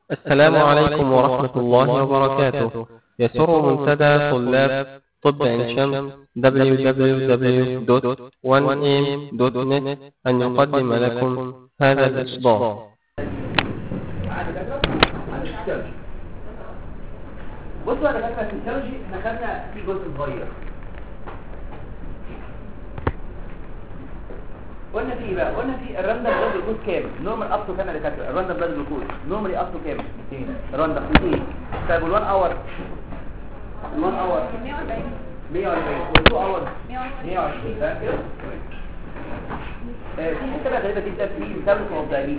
السلام عليكم ورحمة الله وبركاته يسر منتدى طلاب طب عين شمس www.1am.net أن يقدم لكم هذا الإصدار بصوا انا فاكره في السيرجي احنا خدنا في جزء صغير قلنا في ايه بقى قلنا في الراندم بلاد جلوكوز كام نورمال اب تو كام يا دكاتره الراندم بلاد جلوكوز نورمالي اب تو كام 200 الراندم 200 طيب وال1 اور ال1 اور 140 وال2 اور 120 ده كده آه، في حته بقى غريبه جدا في مثابره اوف دايبيتس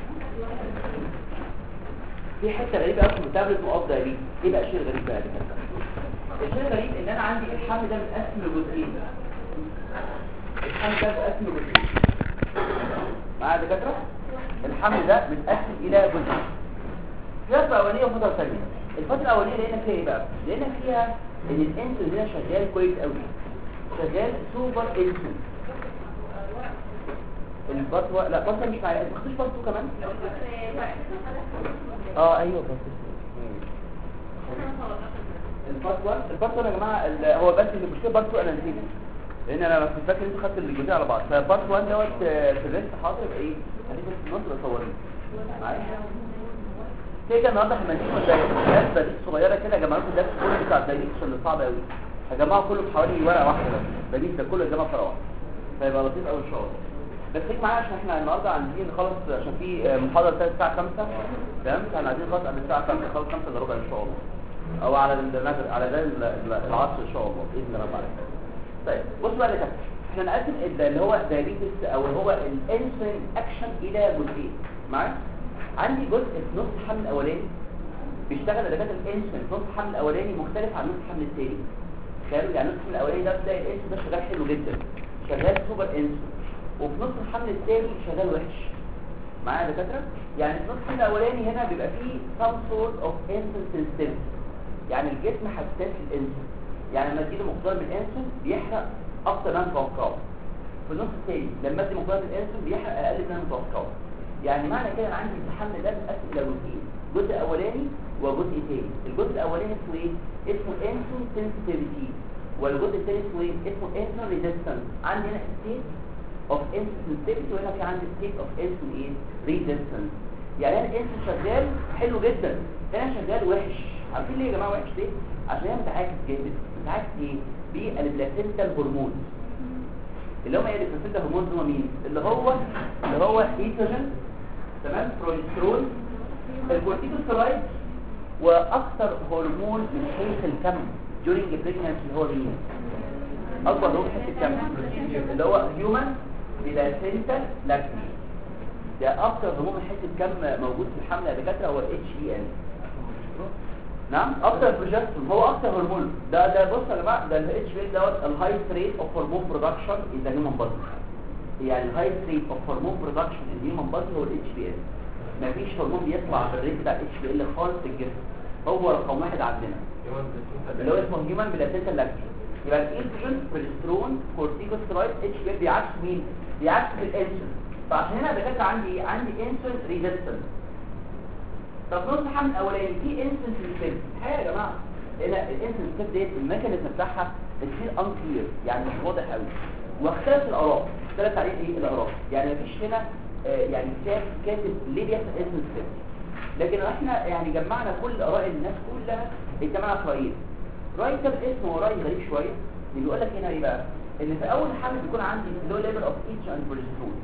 في حته غريبه قوي في مثابره اوف دايبيتس ايه بقى الشيء الغريب بقى يا دكاتره الشيء الغريب ان انا عندي الحمل ده متقسم لجزئين الحمل ده متقسم لجزئين معايا يا دكاتره الحمل ده متقسم الى جزئين فتره اولانيه وفتره ثانيه الفتره الاولانيه لقينا فيها ايه بقى لقينا فيها ان الانسولين هنا شغال كويس قوي شغال سوبر انسولين البطوه لا بطوه مش معايا انت ما خدتش بطوه كمان اه ايوه بطوه البطوه البطوه يا جماعه ال- هو بس اللي مشكله بطوه انا نسيته لان انا كنت فاكر انتوا خدتوا الجزئين على بعض فبارت 1 دوت آه، في الريست حاضر يبقى ايه هتيجي في النص اصورين معايا كده النهارده احنا هنجيب الدايركت دي صغيره كده يا جماعه ده كله بتاع الدايركت اللي صعب قوي هجمعه كله بحوالي ورقه واحده بس بديل ده كله يتجمع في ورقه واحده فيبقى لطيف قوي ان شاء الله بس خليك معايا عشان احنا النهارده عايزين نخلص عشان في آه، محاضره بتاعت الساعه 5 تمام فاحنا عايزين نخلص قبل الساعه 5 خلص 5 الا ربع ان شاء الله او على المغرب على ده ال- ال- العصر ان شاء الله باذن الله تعالى طيب بص بقى يا كابتن احنا نقسم ال- اللي هو دايابيتس او اللي هو الانسولين اكشن الى جزئين معايا عندي جزء في نص الحمل الاولاني بيشتغل دكاتره الانسولين في نص الحمل الاولاني مختلف عن نص الحمل الثاني تخيلوا يعني نص الحمل الاولاني ده تلاقي الانسولين ده شغال حلو جدا شغال سوبر انسولين وفي نص الحمل الثاني شغال وحش معايا يا دكاتره يعني في نص الحمل الاولاني هنا بيبقى فيه some sort of insulin sensitivity يعني الجسم حساس للانسولين يعني لما اديله مقدار من الانسولين بيحرق اكتر من المتوقع في النص الثاني لما ادي مقدار من الانسولين بيحرق اقل من المتوقع يعني معنى كده انا عندي الحمل ده متقسم الى جزئين جزء اولاني وجزء ثاني الجزء الاولاني اسمه ايه اسمه انسولين سنسيتيفيتي والجزء الثاني اسمه ايه اسمه انسولين ريزيستنس عندي هنا ستيت اوف انسولين سنسيتيفيتي وهنا في عندي ستيت اوف انسولين ايه ريزيستنس يعني انا الانسولين شغال حلو جدا هنا شغال وحش عارفين ليه يا جماعه وحش ليه عشان هي متعاكس جامد متعاكس ايه بالبلاسينتا هرمون اللي هم ايه البلاسينتا هرمون هم مين اللي هو اللي هو ايستروجين تمام بروجسترون الكورتيكوستيرويد واكثر هرمون من حيث الكم during pregnancy اللي هو مين اكبر هرمون حيث الكم اللي هو هيومن بلاسينتا لاكتين ده اكثر هرمون من حيث الكم موجود في الحمل يا دكاتره هو الاتش اي ان نعم اكتر بروجسترون هو اكتر هرمون ده ده بص يا جماعه ده الاتش بي دوت الهاي ريت اوف هرمون برودكشن ان ذا هيومن بودي يعني الهاي ريت اوف هرمون برودكشن ان هيومن بودي هو الاتش بي ال مفيش هرمون بيطلع بالريت بتاع الاتش بي ال خالص في الجسم هو رقم واحد عندنا اللي هو اسمه هيومن بلاسينتا لاكتين يبقى الاستروجين بروجسترون كورتيكوستيرويد اتش بي ال بيعكس مين بيعكس الانسولين فعشان هنا بجد عندي ايه عندي انسولين ريزيستنس طب نص الحمل الاولاني في انسنس سيستم حاجه يا جماعه هنا الانسنس سيستم ديت الميكانيزم بتاعها بتصير انكلير يعني مش واضح قوي واختلف الاراء اختلف عليه ايه الاراء يعني مفيش هنا آه، يعني كتاب كاتب ليه بيحصل انسنس سيستم لكن احنا يعني جمعنا كل اراء الناس كلها اجتمعنا في رايين راي كان اسمه راي غريب شويه اللي بيقول لك هنا ايه بقى ان في اول حمل بيكون عندي لو ليفل اوف ايتش اند بروجسترون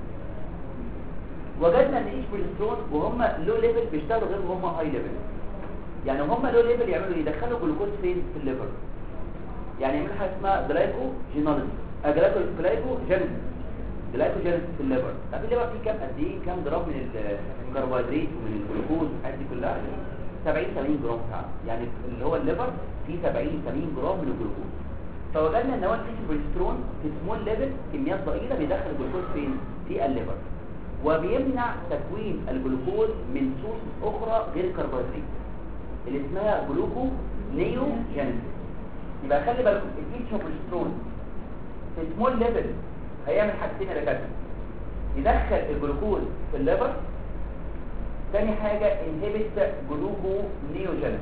وجدنا ان ايش بروجسترون وهم لو ليفل بيشتغلوا غير وهم هاي ليفل يعني هم لو ليفل يعملوا ايه يدخلوا جلوكوز فين في الليفر يعني يعملوا حاجه اسمها جلايكو جيناليز جلايكو جلايكو جينيس جلايكو جينيس في الليفر طب الليفر فيه كام قد ايه كام جرام من الكربوهيدرات ومن الجلوكوز والحاجات دي كلها 70 80 جرام فعلا يعني اللي هو الليفر فيه 70 80 جرام من الجلوكوز فوجدنا ان هو البروجسترون في سمول ليفل كميات ضئيله بيدخل الجلوكوز فين في الليفر وبيمنع تكوين الجلوكوز من سورس اخرى غير الكربوهيدرات اللي اسمها جلوكو نيو جينيسيس يبقى خلي بالكم الايتش بروجسترون في سمول ليفل هيعمل حاجتين يا دكاتره يدخل الجلوكوز في الليفر تاني حاجه انهبت جلوكو نيوجينيس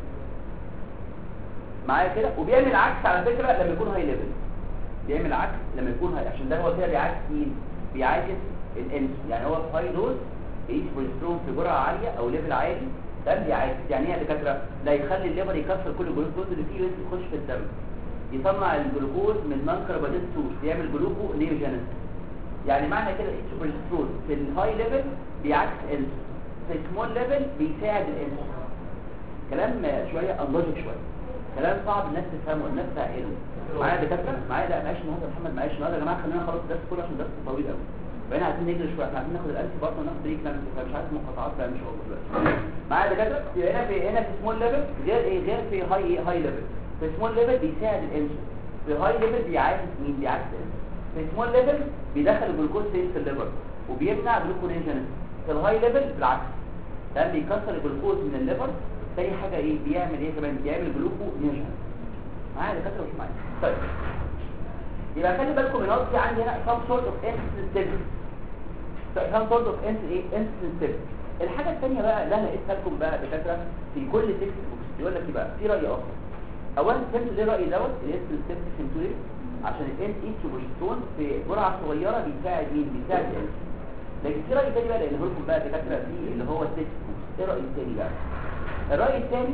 معايا كده وبيعمل عكس على فكره لما يكون هاي ليفل بيعمل عكس لما يكون هاي عشان ده هو كده بيعكس مين بيعاكس الانس يعني هو في هاي دوز بيقيس بروجسترون في جرعه عاليه او ليفل عالي ده بيعاكس يعني ايه يا دكاتره ده يخلي الليفر يكسر كل الجلوكوز اللي فيه ويخش في الدم يصنع الجلوكوز من نون كربونات سورس يعمل جلوكو نيوجينيس يعني معنى كده الاتش بروجسترون في الهاي ليفل بيعكس انس في السمول ليفل بيساعد الانس كلام شويه انلوجيك شويه كلام صعب الناس تفهمه الناس تعقله معايا دكاتره معايا لا معاش النهارده محمد معاش النهارده يا جماعه خلينا نخلص الدرس كله عشان الدرس طويل قوي بقينا عايزين نجري شويه احنا عايزين ناخد الالف برضه وناخد بريك نعمل فمش عارف مقاطعات بقى مش هقول دلوقتي معايا دكاتره يبقى هنا في هنا في سمول ليفل غير ايه غير في هاي هاي ليفل في سمول ليفل بيساعد الانسولين في هاي ليفل بيعاكس مين بيعاكس الانسولين في سمول ليفل بيدخل الجلوكوز في الليفر وبيمنع جلوكونيجينيس في الهاي ليفل بالعكس ده بيكسر الجلوكوز من الليفر تاني حاجه ايه بيعمل ايه كمان بيعمل جلوكونيجينيس معايا دكاتره مش معايا طيب يبقى خلي بالكم ان في عندي هنا some sort of insensitivity some sort of ايه insensitivity الحاجه الثانيه بقى اللي انا قلت لكم بقى دكاتره في كل تكست بوكس يقول لك ايه بقى في راي اخر اولا فهمت ليه راي دوت الانسنسيتيفيتي فهمتوا ليه عشان الانس ايستروجين في جرعه صغيره بيساعد مين بيساعد الانس لكن في راي تاني بقى اللي لكم بقى دكاتره فيه اللي هو التكست بوكس ايه الراي الثاني بقى الراي الثاني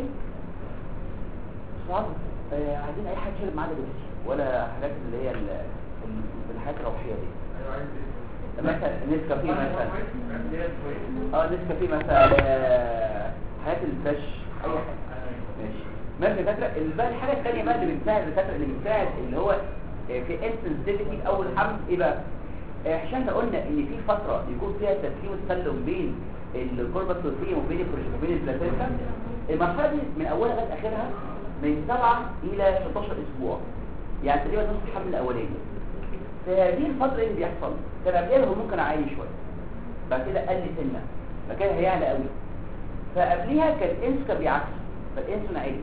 صعب آه عايزين اي حاجه تشرب معانا بس ولا حاجات اللي هي ال- ال- الحاجات الروحيه دي مثلا نسكافيه مثلا اه نسكافيه مثلا آه، حاجات الفش اي حاجه ماشي ماشي يا دكاتره ال- بقى الحاجه الثانيه بقى اللي بتساعد الدكاتره اللي بتساعد اللي هو آه، في انسنسيتيفيتي في اول حمل ايه بقى آه، عشان احنا قلنا ان في فتره يكون فيها تسليم وتسلم بين الكوربس والفيم وبين البروج- وبين البلاتينتا المرحله دي من اولها لغايه اخرها من 7 الى 16 اسبوع يعني تقريبا نص الحمل الاولاني في هذه الفتره ايه اللي بيحصل كان قبلها الهرمون كان عالي شويه بعد كده قل سنه فكان هيعلى قوي فقبليها كان الانس كان بيعكس فالانسولين عالي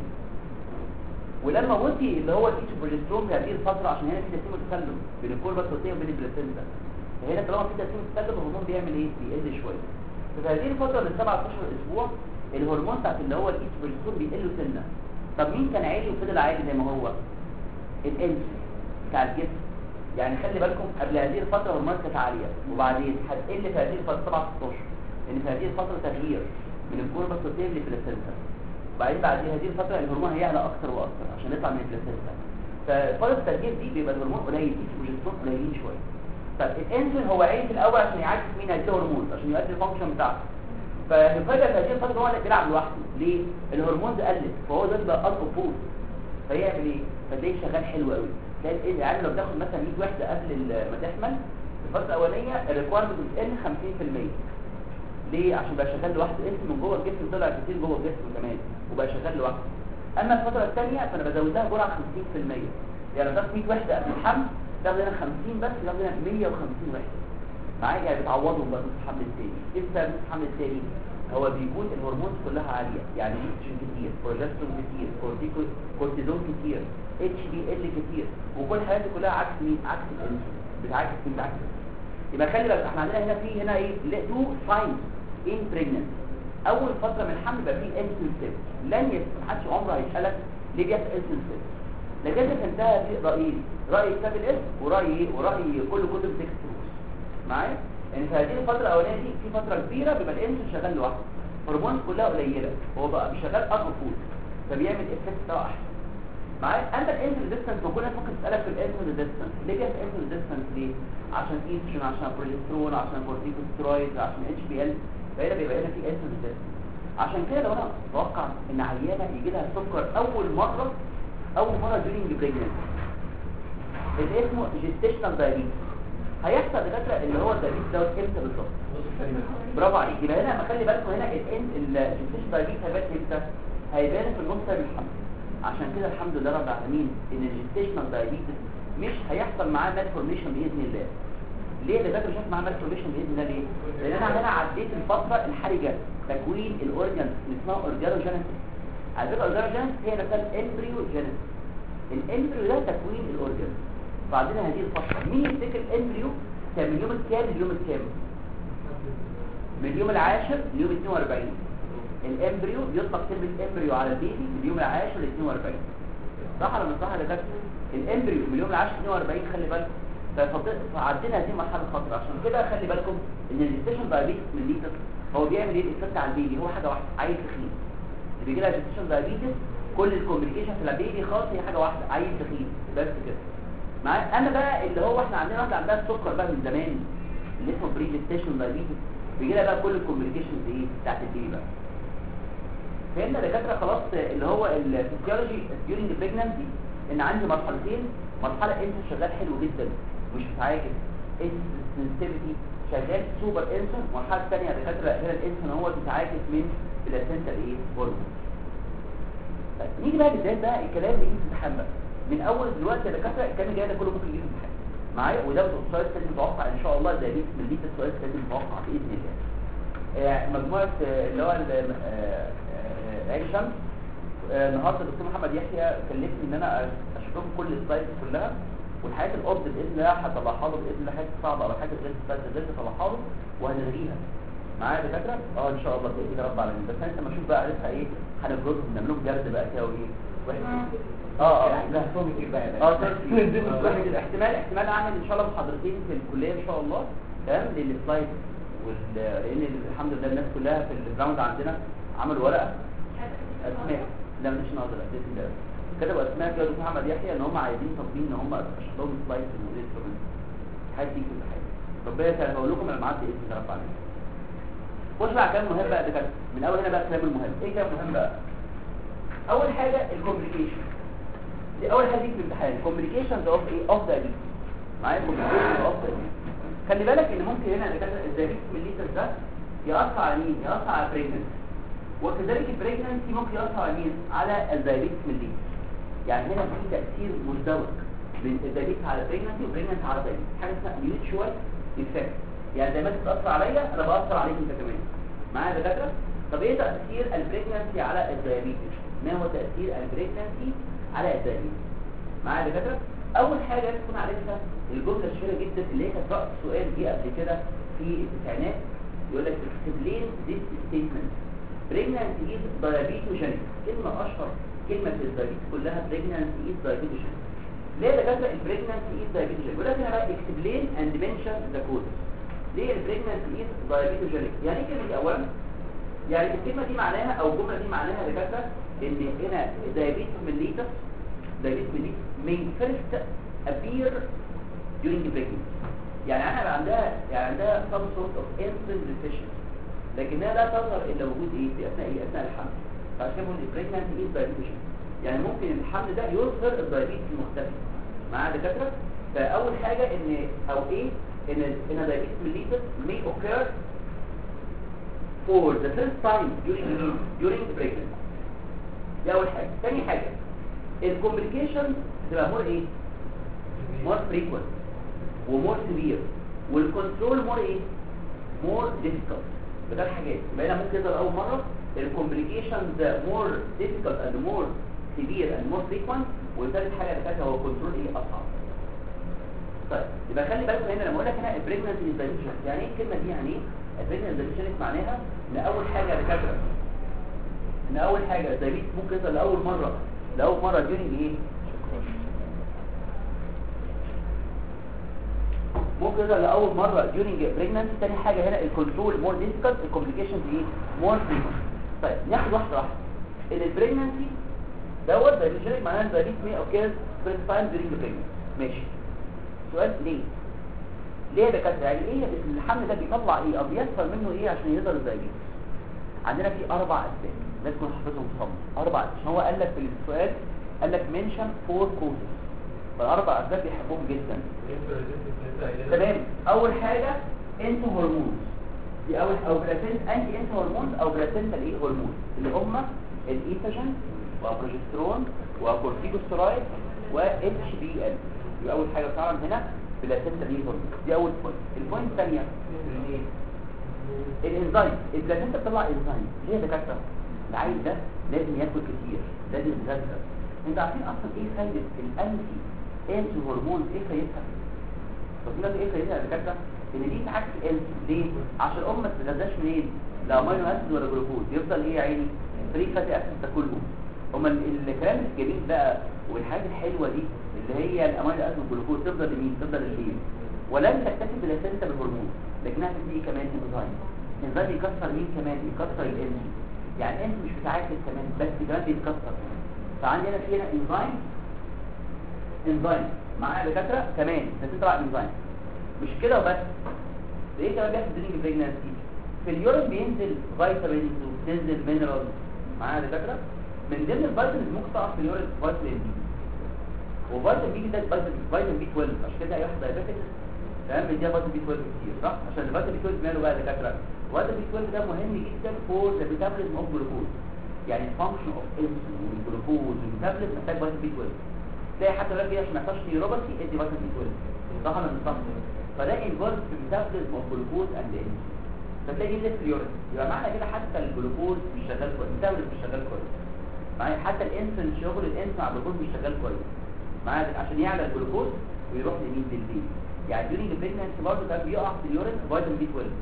ولما وطي اللي هو الايتو بروجسترون في هذه الفتره عشان هنا في تسليم وتسلم بين الكوربس والتيه وبين البلاتينتا فهنا طالما في تسليم وتسلم الهرمون بيعمل ايه بيقل شويه ففي هذه الفتره من 7 12 اسبوع الهرمون بتاعت اللي هو الايتو بروجسترون بيقل سنه طب مين كان عالي وفضل عالي زي ما هو الانسولين بتاع الجسم يعني خلي بالكم قبل هذه الفترة هرمونات كانت عالية وبعدين هتقل في هذه الفترة 7 16 لأن في هذه الفترة تغيير من الكوربس والتيم للبلاسينتا وبعدين بعد هذه الفترة الهرمون هيعلى أكتر وأكتر عشان يطلع من البلاسينتا ففترة التغيير دي بيبقى الهرمون قليل في بروجسترون قليلين شوية طب الانسولين هو عين في الأول عشان يعكس مين هذه الهرمون عشان يؤدي الفانكشن بتاعته ففجأة في هذه الفترة هو اللي بيلعب لوحده ليه؟ الهرمون ده قلت فهو ده بقى ألف فوز فيعمل ايه؟ فتلاقيه شغال حلو قوي تلاقي ايه يعني لو بتاخد مثلا 100 وحده قبل ال- ما تحمل في الفتره الاولانيه الريكويرمنت بتقل 50% ليه عشان بقى شغال لوحده انت من جوه الجسم طلع كتير جوه الجسم كمان وبقى شغال لوحده اما الفتره الثانيه فانا بزود لها جرعه 50% يعني لو تاخد 100 وحده قبل الحمل تاخد هنا 50 بس تاخد هنا 150 وحده معايا يعني بتعوضهم بقى نص الحمل الثاني ايه بسبب نص الحمل الثاني هو بيكون الهرمونات كلها عاليه يعني ايستروجين كتير بروجسترون كتير كورتيكو كورتيزون كتير اتش بي ال كتير وكل الحاجات دي كلها عكس مين عكس الانسولين بتعكس مين بتعكس يبقى خلي بالك احنا عندنا هنا في هنا ايه تو ساينز ان بريجننسي اول فتره من الحمل بقى فيه انسولين سيل لن يسمع محدش عمره هيسالك ليه بيحصل انسولين سيل لكن فهمتها في رايين راي كتاب الاسم وراي ايه وراي كل كتب تكست بوكس معايا يعني في هذه الفتره الاولانيه دي في فتره كبيره بيبقى الانسولين شغال لوحده هرمونات كلها قليله هو بقى شغال اقوى فود فبيعمل افكت بتاعه احسن معايا عندك انسولين ريزيستنس وكل الناس ممكن تسالك في الانسولين ريزيستنس ليه جت انسولين ريزيستنس ليه عشان ايستروجين عشان بروجسترون عشان كورتيكوستيرويد عشان اتش بي ال فهنا بيبقى هنا في انسولين ريزيستنس عشان كده لو انا اتوقع ان عيانه يجي لها سكر اول مره اول مره during pregnancy اللي اسمه جيستيشنال دايابيتس هيحصل دكاتره اللي هو الدايابيتس دوت امتى بالظبط برافو عليك يبقى هنا خلي بالكم هنا الان الجيستيشنال دايابيتس هيبان امتى هيبان في النص من الحمل عشان كده الحمد لله رب العالمين ان الجيستيشنال دايابيتس مش هيحصل معاه مالفورميشن باذن الله ليه ده فاكر شاف معاه مالفورميشن باذن الله ليه لان انا هنا عديت الفتره الحرجه تكوين الاورجنز اللي اسمها اورجانوجينيسيس على فكره الاورجانوجينيسيس هي نفسها الامبريوجينيسيس الامبريو ده تكوين الاورجنز بعدين هذه الفتره مين يفتكر الامبريو كان من اليوم الكام لليوم الكام من اليوم العاشر ليوم 42 الامبريو بيطلق كلمه امبريو على البيبي من اليوم العاشر ل 42 صح ولا مش صح يا دكتور الامبريو من اليوم العاشر 42 خلي بالكم ففض- فعدينا هذه مرحله خطره عشان كده خلي بالكم ان الستيشن دايابيتس من ليتر هو بيعمل ايه الافكت على البيبي هو حاجه واحده عايز تخين اللي بيجي لها ستيشن دايابيتس كل الكومبليكيشن في البيبي خالص هي حاجه واحده عايز تخين بس كده معايا انا بقى اللي هو احنا عندنا واحده عندها السكر بقى من زمان اللي اسمه بري ستيشن دايابيتس بيجي لها بقى كل الكومبليكيشنز ايه بتاعت البيبي بقى فهمنا دكاتره خلاص اللي هو الفسيولوجي ديورنج بريجنانسي ان عندي مرحلتين مرحله انت شغال حلو جدا مش متعاكس سنسيتيفيتي شغال سوبر انسون والمرحله الثانيه يا دكاتره هنا الانسون هو بيتعاكس من بلاسنتا ايه هرمون طيب نيجي بقى بالذات بقى الكلام اللي يجي في الامتحان بقى من اول دلوقتي يا دكاتره الكلام الجاي ده كله ممكن يجي في الامتحان معايا وده السؤال الثاني متوقع ان شاء الله ده ليك من ليك السؤال الثاني متوقع باذن الله آه، مجموعه آه، اللي هو ال- آه، آه، عين شمس آه، النهارده الدكتور محمد يحيى كلفني ان انا اشوف لكم كل السلايدز كلها والحاجات القبض باذن الله هطلعها له باذن الله حاجات صعبه او حاجات غير سلايدز غير هطلعها له وهنلغيها معايا يا دكاتره اه ان شاء الله باذن الله رب العالمين بس انت ما اشوف بقى عارفها ايه هنجردهم نعمل لهم جرد بقى كده وايه واحد- اه اه لا صومي كده اه تمام احتمال احتمال اعمل ان شاء الله محاضرتين في الكليه ان شاء الله تمام للسلايد وال لان الحمد لله الناس كلها في الجراوند عندنا عملوا ورقه اسماء لا مش ناظر باذن الله كتبوا اسماء كده دكتور محمد يحيى ان هم عايزين طالبين ان هم اشرح لهم سلايد في الانسترومنت حاجه دي كل حاجه ربنا يسهل هقول لكم الميعاد باذن الله رب العالمين خش بقى على كلام مهم بقى ده كده من اول هنا بقى الكلام المهم ايه كلام مهم بقى اول حاجه الكومبليكيشن دي اول حاجه تيجي في الامتحان كومبليكيشنز اوف ايه اوف ذا معايا كومبليكيشنز اوف ذا خلي بالك ان ممكن هنا الدايبيتس ميليتر ده ياثر على مين ياثر على البريجننسي وكذلك البريجننسي ممكن ياثر على مين على الدايبيتس ميليتر يعني هنا في تاثير مزدوج من الدايبيتس على البريجننسي والبريجننسي على الدايبيتس حاجه اسمها ميوتشوال افكت يعني زي ما انت بتاثر عليا انا باثر عليك انت كمان معايا يا دكاتره طب ايه تاثير البريجننسي على الدايبيتس ما هو تاثير البريجننسي على الدايبيتس معايا يا دكاتره اول حاجه لازم تكون عارفها الجمله الشهيره جدا اللي هي كانت رأس سؤال جه قبل كده في التسعينات يقول لك explain this statement pregnancy is diabetogenic كلمه اشهر كلمه في الدايبيتس كلها pregnancy is diabetogenic ليه يا دكاتره البريجنانسي is diabetogenic ولكن انا بقى explain and mention the causes ليه البريجنانسي is diabetogenic يعني ايه الكلمه دي اولا يعني الكلمه دي معناها او الجمله دي معناها يا دكاتره ان هنا diabetes mellitus diabetes mellitus may first appear during pregnancy يعني انا بقى عندها يعني عندها some sort of insulin deficiency لكنها لا تظهر الا وجود ايه في اثناء ايه اثناء الحمل فعشان كده بقول البريجنانسي از diabetes يعني ممكن الحمل ده يظهر الدايابيتس المختفي معايا يا دكاتره فاول حاجه ان او ايه ان ان diabetes mellitus may occur for the first time during during the pregnancy دي اول حاجه ثاني حاجه الكومبليكيشن تبقى مور ايه مور فريكوينت ومور سيفير والكنترول مور ايه مور ديفيكولت فده الحاجات يبقى هنا ممكن يظهر اول مره الكومبليكيشنز مور ديفيكولت اند مور سيفير اند مور فريكوينت وثالث حاجه اللي فاتها هو كنترول ايه اصعب طيب يبقى خلي بالكم هنا لما اقول لك هنا البريجنسي دايميشن يعني ايه الكلمه دي يعني ايه البريجنسي دايميشن معناها ان اول حاجه يا دكاتره ان اول حاجه الدايبيتس ممكن يظهر لاول مره لاول مره during ايه ممكن يظهر لاول مره during pregnancy ثاني حاجه هنا الكنترول مور difficult الكومبليكيشنز ايه مور frequent طيب ناخد واحده واحده ان البريجنانسي دوت دايبيتس معناها الدايبيتس may occur first time during the pregnancy ماشي سؤال ليه ليه يا دكاتره يعني ايه الحمل ده بيطلع ايه او بيحصل منه ايه عشان يظهر الدايبيتس عندنا في اربع اسباب لازم تكون حافظهم صم اربع عشان هو قال لك في السؤال قال لك منشن فور كوزز فالاربع اسباب بيحبوهم جدا تمام اول حاجه انت هرمونز دي اول او بلاسنت انتي انت هرمونز او بلاسنتا الايه هرمونز اللي هم الايستروجين وبروجسترون وكورتيكوستيرويد واتش بي ال يبقى اول حاجه طبعا هنا بلاسنتا الايه هرمونز دي اول بوينت البوينت الثانيه الانزيم البلاسنتا بتطلع انزيم ليه يا دكاتره العيل ده لازم ياكل كتير لازم يتغذى انتوا عارفين اصلا ايه فايده الانتي انتي هرمون ايه فايدتها طب في ناس ايه فايدتها يا دكاتره ان دي عكس الانس ليه عشان الام ما تتغذاش منين لا امينو اسيد ولا جلوكوز يفضل ايه يا عيني فري فاتي اسيد تاكلهم اما ال- الكلام الجميل بقى والحاجات الحلوه دي اللي هي الامينو اسيد والجلوكوز تفضل لمين تفضل للبيبي ولن تكتفي بالاسنسه بالهرمون لكنها تدي كمان انزيم انزيم يكسر مين كمان يكسر الانس يعني انت مش بتعاكس كمان بس كمان بيتكسر فعندي انا في هنا انزيم انزيم معايا دكاتره كمان بس انت بقى انزيم مش كده وبس ده ايه كمان بيحصل درينج بريجنانسي في اليورين بينزل فيتامينز وبتنزل مينرالز معايا دكاتره من ضمن الفيتامينز ممكن تقع في اليورين فيتامين بي وفيتامين بي ده فيتامين فيتامين بي 12 عشان كده اي واحد دايبيتك تمام بيديها فيتامين بي 12 كتير صح عشان الفيتامين بي 12 ماله بقى يا دكاتره الفيتامين بي 12 ده مهم جدا فور ذا ميتابوليزم اوف جلوكوز يعني الفانكشن اوف انسولين والجلوكوز والميتابوليزم محتاج فيتامين بي 12 تلاقي حتى لو كده عشان ما يحصلش نيوروباثي ادي فيتامين بي 12 صح ولا مش صح فده انفولد في الميتابوليزم اوف جلوكوز اند انسولين فتلاقي دي في اليورين يبقى معنى كده حتى الجلوكوز مش شغال كويس الميتابوليزم مش شغال كويس معايا حتى الانسولين شغل الانسولين على الجلوكوز مش شغال كويس معايا عشان يعلى الجلوكوز ويروح لمين للبيت يعني ديورنج البريجننسي برضه كان بيقع في اليورين فيتامين بي 12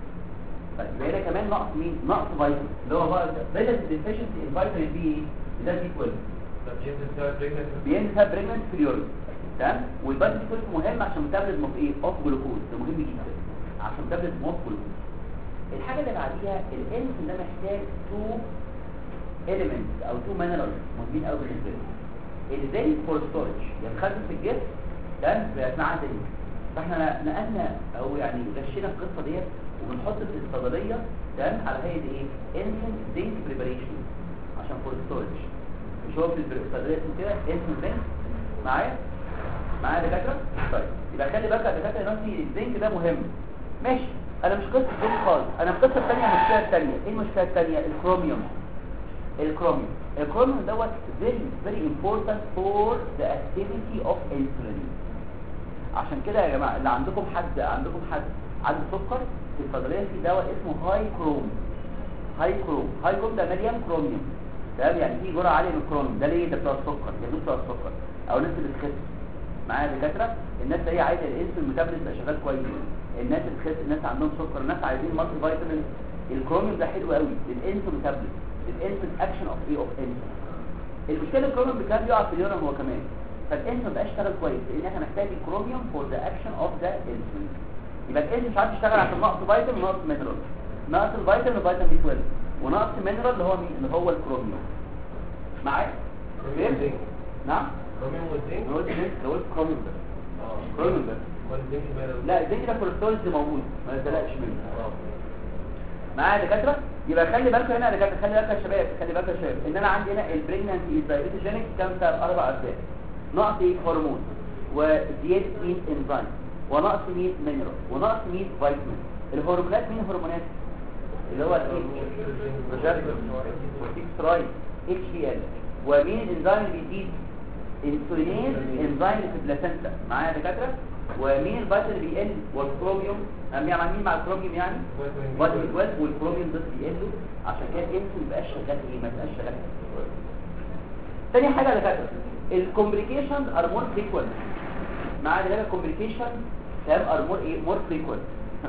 طيب يبقى هنا كمان نقص مين نقص فيتامين اللي هو بقى ريلاتيف ديفيشنسي ان فيتامين بي ده بي 12 طب ينزل سبب بريجننت بينزل سبب بريجننسي في اليورين تمام والفيتامين بي 12 مهم عشان ميتابوليزم اوف ايه اوف جلوكوز ده مهم جدا عشان ميتابوليزم اوف جلوكوز الحاجه اللي بعديها الانسولين ده محتاج تو elements او تو minerals مهمين قوي بالنسبه له الزنك فور ستورج يتخزن في الجسم تمام بيصنعها زنك فاحنا نقلنا او يعني غشينا القصه ديت وبنحط في الصيدليه تمام على هيئه ايه انسن زنك بريباريشن عشان فور ستورج مش هو في الصيدليه اسمه كده انسن زنك معايا معايا يا دكاتره طيب يبقى خلي بالك يا دكاتره دلوقتي الزنك ده مهم ماشي انا مش قصه زنك خالص انا القصه الثانيه المشكله الثانيه ايه المشكله الثانيه الكروميوم الكروميوم الكروميوم دوت very very important for the activity of insulin عشان كده يا جماعه اللي عندكم حد عندكم حد عنده سكر في الصيدليه في دواء اسمه هاي كروم هاي كروم هاي كروم ده مليان كروميوم تمام يعني في جرعه عاليه من الكروميوم ده ليه ده بتاع السكر يعني بتوع السكر او الناس اللي بتخس معايا دكاتره الناس اللي هي عايزه الانسولين ميتابوليزم يبقى شغال كويس الناس اللي بتخس الناس عندهم سكر الناس عايزين مالتي فيتامين الكروميوم ده حلو قوي للانسولين ميتابوليزم الانسولين اكشن اوف ايه اوف انسولين المشكله الكروميوم بكام يقع في اليورين هو كمان فالانسولين بقى اشتغل كويس لان احنا محتاج الكروميوم فور ذا اكشن اوف ذا انسولين يبقى الانسولين مش عارف يشتغل عشان نقص فيتامين ونقص مينرال نقص الفيتامين وفيتامين بي 12 ونقص مينرال اللي هو مين اللي هو الكروميوم معايا كروميوم زنك نعم كروميوم والزنك انا قلت زنك انا قلت كروميوم بس اه كروميوم بس امال الزنك ماله لا الزنك ده كوليسترول موجود ما تقلقش منه اه معايا يا دكاتره يبقى خلي بالكم هنا يا دكاتره خلي بالكم يا شباب خلي بالكم يا شباب ان انا عندي هنا البريجنانسي دايبيتوجينيك كام سبب اربع اسباب نقص ايه هرمون وزياده مين انزيم ونقص مين مينرال ونقص مين فيتامين الهرمونات مين هرمونات اللي هو الايه والتكسترايد اتش دي ال ومين الانزيم اللي بيزيد انسولينيز انزيم في البلاسنتا معايا يا دكاتره ومين الفيتامين اللي بيقل والكروميوم يعني مين مع الكروميوم يعني فيتامين 12 والكروميوم ده بيقلوا عشان كده الانسولين مبقاش شغال ايه ما بقاش شغال تاني حاجه يا دكاتره الكومبليكيشنز ار مور فريكوينت مع ذلك الكومبليكيشن تمام ار مور ايه مور فريكوينت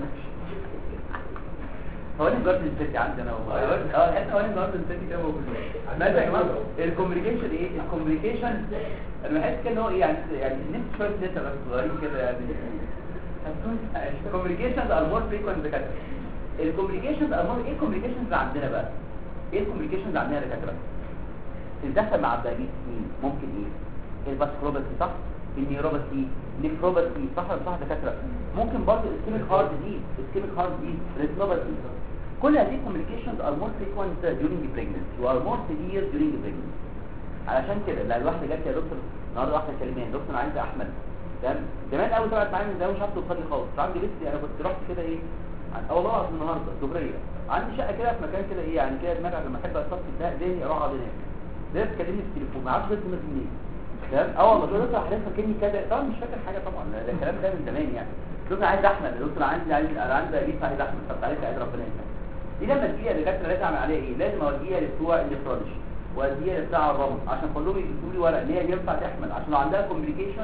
هو انا جارد الستي عندنا والله اه احنا هو انا جارد الستي كده موجود ماشي يا جماعه الكومبليكيشن ايه الكومبليكيشن انا بحس كده ان هو ايه يعني يعني نفس شويه نتا بس صغيرين كده يعني الكومبليكيشنز ار مور فريكوينت كده الكومبليكيشنز ار مور ايه الكومبليكيشنز اللي عندنا بقى ايه الكومبليكيشنز اللي عندنا يا دكاتره تتدخل مع الدايبيتس مين ممكن ايه الباسكروباثي صح النيوروباثي نيفروباثي صح ولا صح دكاتره ممكن برضه اسكيميك هارت ديزيز اسكيميك هارت ديزيز ريتنوباثي كل هذه الكومبليكيشنز ار مور فريكوينت during pregnancy وار مور severe during pregnancy علشان كده لا الواحده جت يا دكتور النهارده واحده كلمين دكتور انا عايز احمد تمام زمان قوي طلعت معايا من زمان مش عارف توصل لي خالص عندي بنتي انا كنت رحت كده ايه اه والله العظيم النهارده الظهريه عندي شقه كده في مكان كده ايه يعني كده دماغي لما احب اصفي ده ذهني اروح اقعد هناك ده بتكلمني في التليفون ما اعرفش جبت الناس منين تمام اه والله دكتور دكتور حضرتك فاكرني كده طبعا مش فاكر حاجه طبعا ده ده الكلام ده من زمان يعني دكتور عايز احمد دكتور عندي عايز انا عندي اجيب عايز احمد طب تعالى عايز ربنا يسامحك دي لما تجيها دكاتره لازم اعمل عليها ايه لازم اوديها لبتوع النفرولوجي واديها لبتاع الرمل عشان كلهم يكتبوا لي ورق ان هي ينفع تحمل عشان لو عندها كومبليكيشن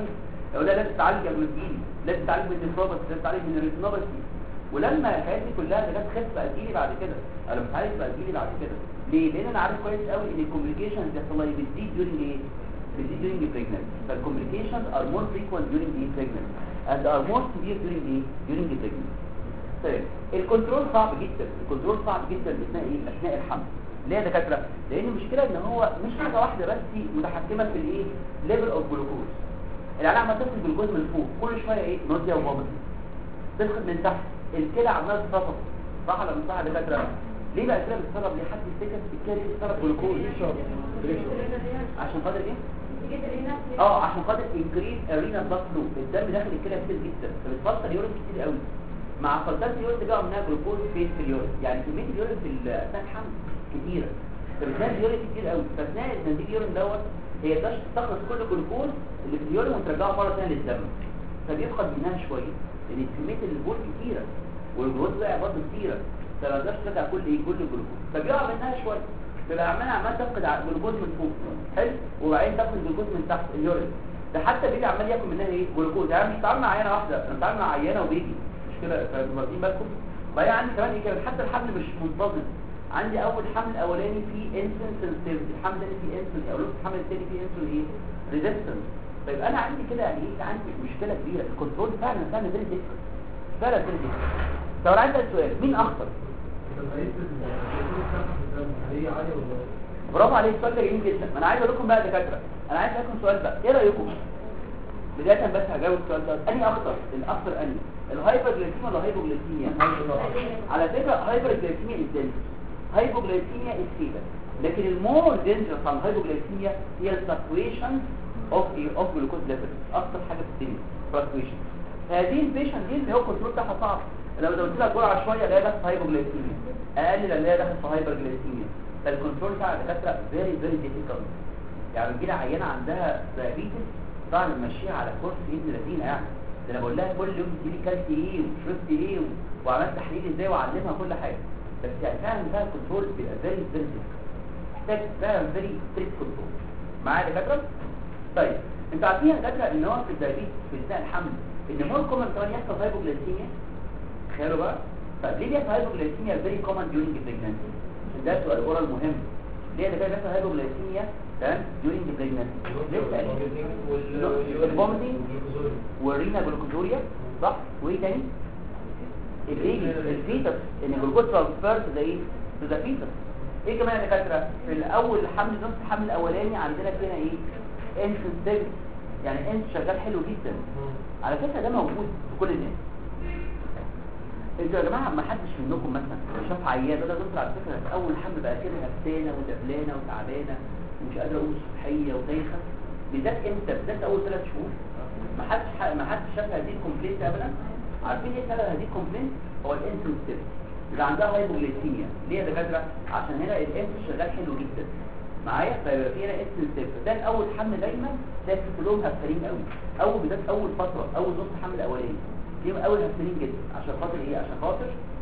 لو لا لازم تعالج قبل ما تجيلي لازم تعالج من النفروباثي لازم تعالج من الريتينوباثي ولما الحاجات دي كلها ده كانت خف بقى تجيلي بعد كده انا مش عارف بقى تجيلي بعد كده ليه لان انا عارف كويس قوي ان الكوميونيكيشنز بيحصل لها بتزيد during ايه بتزيد during pregnancy فالكوميونيكيشنز are more frequent during the pregnancy and are more severe during the during the pregnancy طيب الكنترول صعب جدا الكنترول صعب جدا اثناء ايه اثناء الحمل ليه يا دكاتره لان المشكله ان هو مش حاجه واحده بس متحكمه في الايه ليفل اوف جلوكوز العيال عماله تاخد جلوكوز من فوق كل شويه ايه نوزيا وفوميتنج تاخد من تحت الكلى عماله تتصرف صح ولا مش صح يا دكاتره ليه بقى الكلى بتتصرف ليه حد يفتكر الكلى دي بتتصرف جلوكوز عشان خاطر ايه اه عشان خاطر انكريز ارينا بلاد فلو الدم داخل الكلى كتير جدا فبتفصل يورين كتير قوي مع فلتات اليورين بقى منها جلوكوز فين في اليورين يعني كميه اليورين في ال- اثناء الحمل كتيره فبتلاقي اليورين كتير قوي فاثناء النتيجه اليورين دوت هي تقدرش تستخلص كل الجلوكوز اللي في اليورين وترجعه مره ثانيه للدم فبيفقد منها شويه لان كميه البول كتيره والجلوكوز وقع برضه كتيره فما تقدرش ترجع كل ايه كل الجلوكوز فبيقع منها شويه تبقى عمال عمال تفقد ع- جلوكوز من فوق حلو وبعدين تاخد جلوكوز من تحت اليورين ده حتى بيجي عمال ياكل منها ايه جلوكوز يعني مش بتعامل مع عينه واحده انا بتعامل مع عينه وبيجي مش كده فانتوا واخدين بالكم بقى عندي كمان ايه كمان حتى الحمل مش منتظم عندي اول حمل اولاني فيه انسولين سنسيتيفيتي الحمل الثاني فيه انسولين او الحمل الثاني فيه انسولين ايه ريزيستنس طيب انا عندي كده يعني ايه عندي مشكله كبيره الكنترول فعلا فعلا فيري ديفرنت فعلا فيري ديفرنت طب انا عايز اسال سؤال مين اخطر هي عالية ولا برافو عليك السؤال ده جميل جدا ما انا عايز اقول لكم بقى يا دكاتره انا عايز اسالكم سؤال بقى ايه رايكم بدايه بس هجاوب السؤال ده انهي اخطر الاخطر انهي الهايبرجلايكيميا ولا الهايبوجلايكيميا على فكره هايبرجلايكيميا ازاي هايبوجلايكيميا السيده لكن المور دينجرس عن الهايبوجلايكيميا هي الفلكتويشن اوف اوف جلوكوز ليفل اكتر حاجه في الدنيا فلكتويشن هذه البيشنت دي اللي هو الكنترول بتاعها صعب لو زودت لها جرعه شويه الاقيها داخل في هايبوجلايكيميا اقل الاقيها داخل في هايبرجلايكيميا فالكنترول بتاع الدكاتره فيري فيري ديفيكالت يعني بتجيلي عيانه عندها دايابيتس طبعا نمشيها على كورس ابن لذينه يعني ده انا بقول لها كل يوم تديلي كلت ايه وشربت ايه و- وعملت تحليل ازاي واعلمها كل حاجه بس يعني فعلا بتاع الكنترول بيبقى فيري فيري محتاج فعلا فيري ستريكت كنترول معايا يا دكاتره طيب انتوا عارفين يا دكاتره ان هو في الدايابيتس في اثناء الحمل ان مور كومن كمان يحصل هايبوجلايسيميا تخيلوا بقى طب ليه بيحصل هايبوجلايسيميا فيري كومن ديورنج البريجنسي ده سؤال اورال مهم ليه ده كده بيحصل هايبوجلايسيميا تمام ديورنج البريجنسي ليه تقريبا الفوميتنج والرينا جلوكوزوريا صح وايه تاني البيبي الفيتس ان الجلوكوز ترانسفير ده ايه تو ذا فيتس ايه كمان يا دكاتره في الاول حمل نص الحمل الاولاني عندنا فينا ايه انسنسيف يعني انس شغال حلو جدا على فكره ده موجود في كل الناس انتوا يا جماعه ما حدش منكم مثلا شاف عيان ده دكتور على فكره في اول حمل بقى كده هفتانه ودبلانه وتعبانه ومش قادره اقوم الصبحيه ودايخه بالذات امتى بالذات اول ثلاث شهور ما حدش ح- ما حدش شاف هذه الكومبلينت ابدا عارفين ايه سبب هذه الكومبلينت هو الانسولين اللي عندها هايبوغليسيميا ليه يا دكاتره عشان هنا الانس شغال حلو جدا معايا فيبقى في هنا انسولين ده الاول حمل دايما تلاقي كلهم هفتانين قوي اول بالذات اول فتره اول نص حمل الاولاني دي اول هفتانين جدا عشان خاطر ايه عشان خاطر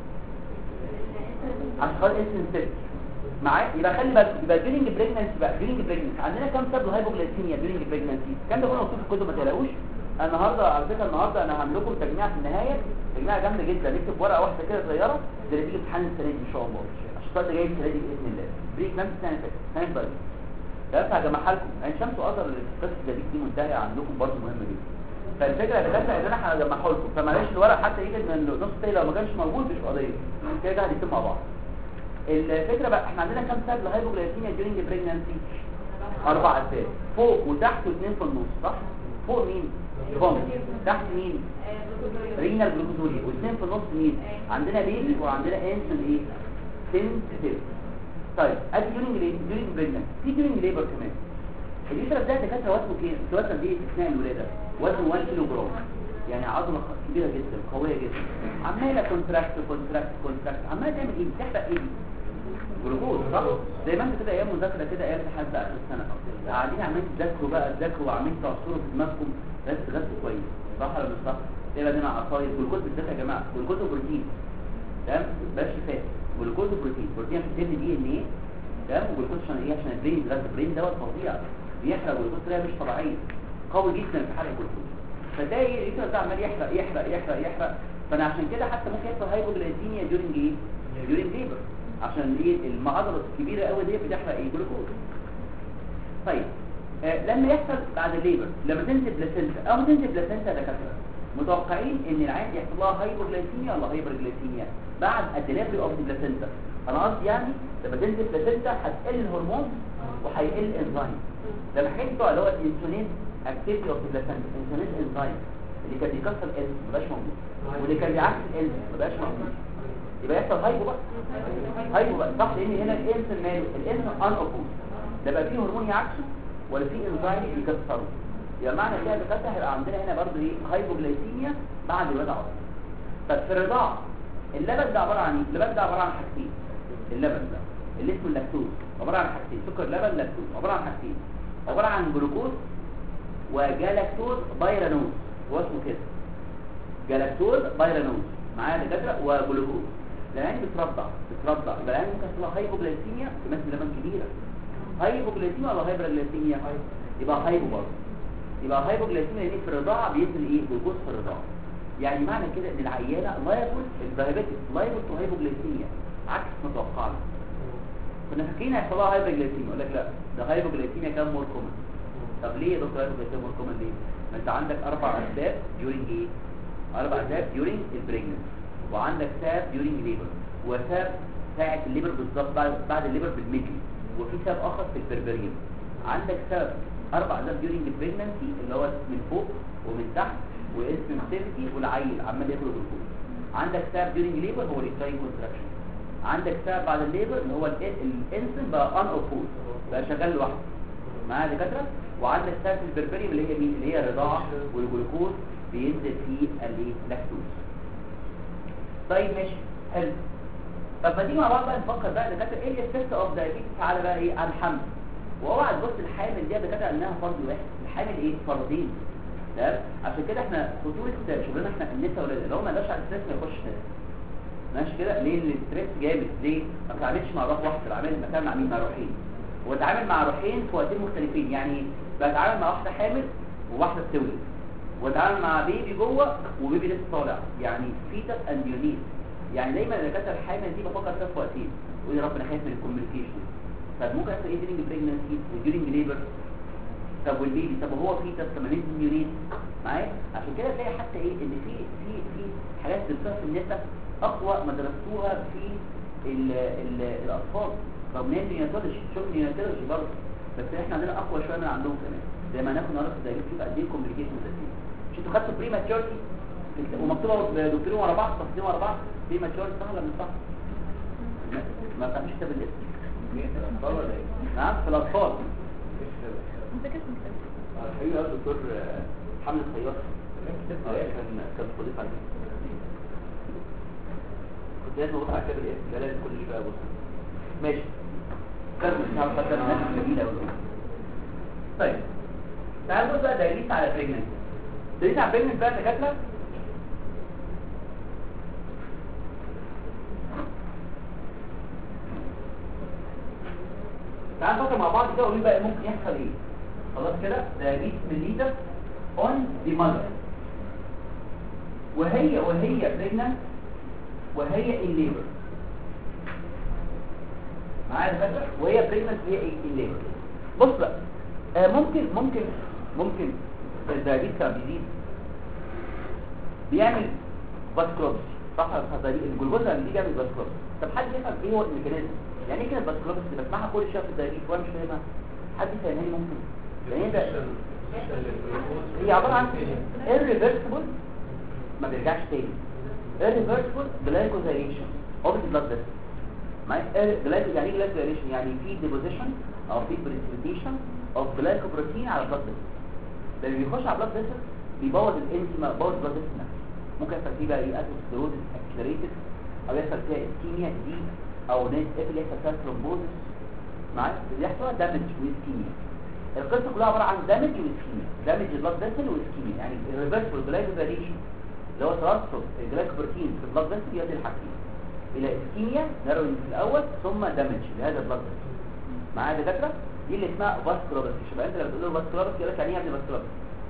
عشان خاطر انسولين معايا يبقى خلي بالك يبقى ديورنج بريجننسي بقى ديورنج بريجننسي عندنا كام سبب هايبوغليسيميا ديورنج بريجننسي الكلام ده كله مكتوب في الكتب ما تقلقوش أنا النهارده على فكره النهارده انا هعمل لكم تجميع في النهايه تجميع جامده جدا نكتب ورقه واحده كده صغيره زي نتيجه امتحان السنه دي ان شاء الله عشان السؤال ده جاي السنه دي باذن الله بريك نفس السنه اللي فاتت سنه بدري ده هجمعها لكم عين شمس واقدر قصه زي دي منتهيه عندكم برضه مهمه جدا فالفكره اللي كانت ان انا هجمعها لكم فمعلش الورق حتى يجي من النص التاني لو ما كانش موجود مش قضيه كده كده هنكتب مع بعض الفكره بقى احنا عندنا كام سبب لهايبوجلايسيميا during pregnancy اربع اسباب فوق وتحت واثنين في النص صح فوق مين فوق تحت مين رينال جلوكوزوريا واثنين في النص مين عندنا بيبي وعندنا انسن ايه سنسيتيف طيب ادي during during pregnancy في during labor كمان اليوترس ده دكاتره وزنه كام الوزن دي اثناء الولاده وزنه 1 كيلو جرام يعني عضله كبيره جدا قويه جدا عماله كونتراكت كونتراكت كونتراكت عماله تعمل ايه بتحرق ايه دي؟ جلوكوز صح زي ما انت كده ايام مذاكره كده ايام امتحان بقى اخر السنه قاعدين عمالين تذاكروا بقى تذاكروا وعمالين تعصروا في دماغكم بس تغسلوا كويس صح ولا مش صح؟ ايه بقى هنا عصاير جلوكوز بالذات يا جماعه جلوكوز وبروتين تمام بلاش فات جلوكوز وبروتين بروتين عشان تبني دي ان ايه تمام وجلوكوز عشان ايه عشان البرين يتغذى البرين دوت فظيع بيحرق جلوكوز بطريقه مش طبيعيه قوي جدا في حرق الجلوكوز فتلاقي اليوترس ده عمال يحرق يحرق يحرق يحرق فانا عشان كده حتى ممكن يحصل هايبوجلايسيميا ديورنج ايه ديورنج ليبر عشان ايه المعضله الكبيره قوي دي بتحرق ايه جلوكوز طيب آه لما يحصل بعد الليبر لما تنزل بلاسنتا او تنزل بلاسنتا ده كده متوقعين ان العين يحصل لها هايبوجلايسيميا ولا هايبرجلايسيميا بعد الدليفري اوف بلاسنتا انا قصدي يعني لما تنزل بلاسنتا هتقل الهرمون وهيقل الانزيم لما حكيت بتوع اللي هو الانسولين اكتيفيتي اوف بلاسنتا انسولين انزيم اللي كان بيكسر الانس ما بقاش موجود واللي كان بيعكس الانس ما بقاش موجود يبقى يحصل هايبو بقى هايبو بقى صح لان هنا الانس ماله الانس ان اوبوز ده بقى فيه هرمون يعكسه ولا فيه انزيم يكسره يبقى معنى كده الدكاتره هيبقى عندنا هنا برضه ايه هايبوجلايسيميا بعد الوضع طب في الرضاعه اللبن ده عباره عن ايه اللبن ده عباره عن حاجتين اللبن ده اللي اسمه اللاكتوز عباره عن حاجتين سكر لبن لاكتوز عباره عن حاجتين عباره عن جلوكوز وجالاكتوز بايرانوز هو اسمه كده جالاكتوز بايرانوز معايا دكاتره وجلوكوز العين بترضع بترضع يبقى العين ممكن يحصل لها هايبوجلايسيميا كميه لبن كبيره هايبوجلايسيميا ولا هايبرجلايسيميا يبقى هايبو برضه يبقى هايبوجلايسيميا دي في الرضاعه بينزل ايه جلوكوز في الرضاعه يعني معنى كده ان العيانه لايبل الدايابيتس لايبل تو هايبوجلايسيميا عكس ما توقعنا كنا فاكرين هيحصل لها هايبوجلايسيميا اقول لك لا ده هايبوجلايسيميا كان مور كومن طب ليه يا دكتور هايبوجلايسيميا مور كومن ليه ما انت عندك اربع اسباب during ايه اربع اسباب during البريجننسي وعندك ساب during ليبر وساب ساعه الليبر بالظبط بعد بعد الليبر بالميدلي وفي سبب اخر في البربريم عندك سبب اربع اسباب during البريجننسي اللي هو من فوق ومن تحت والانسنسيتي والعيل عمال ياكل جلوكوز عندك سبب during ليبر هو الكلاين كونتراكشن عندك سبب بعد الليبر اللي هو الانسن بقى ان اوبوز بقى شغال لوحده معايا دكاتره وعندك سبب البربريم اللي هي مين اللي هي الرضاعه والجلوكوز بينزل فيه الايه لاكتوز طيب ماشي حلو طب ما دي مع بعض بقى نفكر بقى دكاتره ايه الافكت اوف دايابيتس على بقى ايه على الحمل واوعى تبص الحامل دي يا دكاتره انها فرد واحد الحامل ايه فردين تمام عشان كده احنا خطوره شغلنا احنا النساء والولاد اللي هو ما قدرش على الستريس ما يخش ناس ماشي كده ليه الاستريس جامد ليه ما بتعاملش مع روح واحده بعمل بتعامل مع مين مع روحين وبتعامل مع روحين في وقتين مختلفين يعني بتعامل مع واحده حامل وواحده بتولد وبتعامل مع بيبي جوه وبيبي لسه طالع يعني فيتس اند يونيت يعني دايما الدكاتره الحامل دي بفكر فيها في وقتين ويا رب انا خايف من الكوميونيكيشن طب ممكن يحصل ايه ديورنج بريجنسي وديورنج ليبر طب والبيبي طب هو فيتس طب ما ننزل يونيت معايا عشان كده تلاقي حتى ايه ان في في في حاجات درستوها في النساء اقوى ما درستوها في ال ال الاطفال طب منين نيوناتولوجي شغل نيوناتولوجي برضه بس احنا عندنا اقوى شويه من عندهم كمان زي ما هناخد النهارده في الدايركت شوف قد ايه كومبليكيشن ده مش انتوا خدتوا بري ماتيورتي ومكتوبه دكتورين ورا بعض تفاصيل ورا بعض بري ماتيورتي صح ولا مش صح؟ ما بتعملش كتاب الاسم نعم في الاطفال الحقيقه الدكتور حمد الخياط كان كان صديق عليه كنت لازم ابص على كتاب الاسم ده لازم كل شويه ابص ماشي كمل مش عارف خدت الناس جميله قوي طيب تعال نبص بقى دايريت على بريجننت دايريت على بريجننت بقى دكاتره تعال نفكر مع بعض كده ونقول بقى ممكن يحصل ايه خلاص كده دايريت مليتر اون ذا ماذر وهي وهي بريجننت وهي الليبر معايا دكاتره وهي بريجننت وهي الليبر بص بقى آه ممكن ممكن ممكن الدايابيت كان بيزيد بيعمل باسكلوبس صح ولا الجلوكوز لما بيجي يعمل باسكلوبس طب حد يفهم ايه هو الميكانيزم يعني ايه كده الباسكلوبس اللي بسمعها كل شويه في الدايابيت وانا مش فاهمها حد يفهمها لي ممكن يعني ايه ده هي عباره عن irreversible ما بيرجعش تاني irreversible glycosylation of the blood vessel معايا يعني ايه glycosylation يعني في deposition او في precipitation of glycoprotein على البلاد فيسل ده اللي بيخش على البلاد فيسل بيبوظ الانزيم بيبوظ البلاد فيسل نفسه ممكن يحصل فيه بقى ايه اثيروسكليروزس اكسلريتد او يحصل فيها اسكيميا دي او ناس افل يحصل فيها ثرومبوزس معايا بيحصل دامج واسكيميا القصه كلها عباره عن دامج واسكيميا دامج البلاد فيسل واسكيميا يعني الريفرسبل جلايكوزيليشن اللي هو ترانسفير الجلايكوبروتين في البلاد فيسل يؤدي الحاجتين الى اسكيميا ناروينج في الاول ثم دامج لهذا البلاد فيسل معايا دكاتره دي اللي اسمها فاسكولاريتي شباب انت لما تقول له فاسكولاريتي يقول لك يعني ايه يا ابني فاسكولاريتي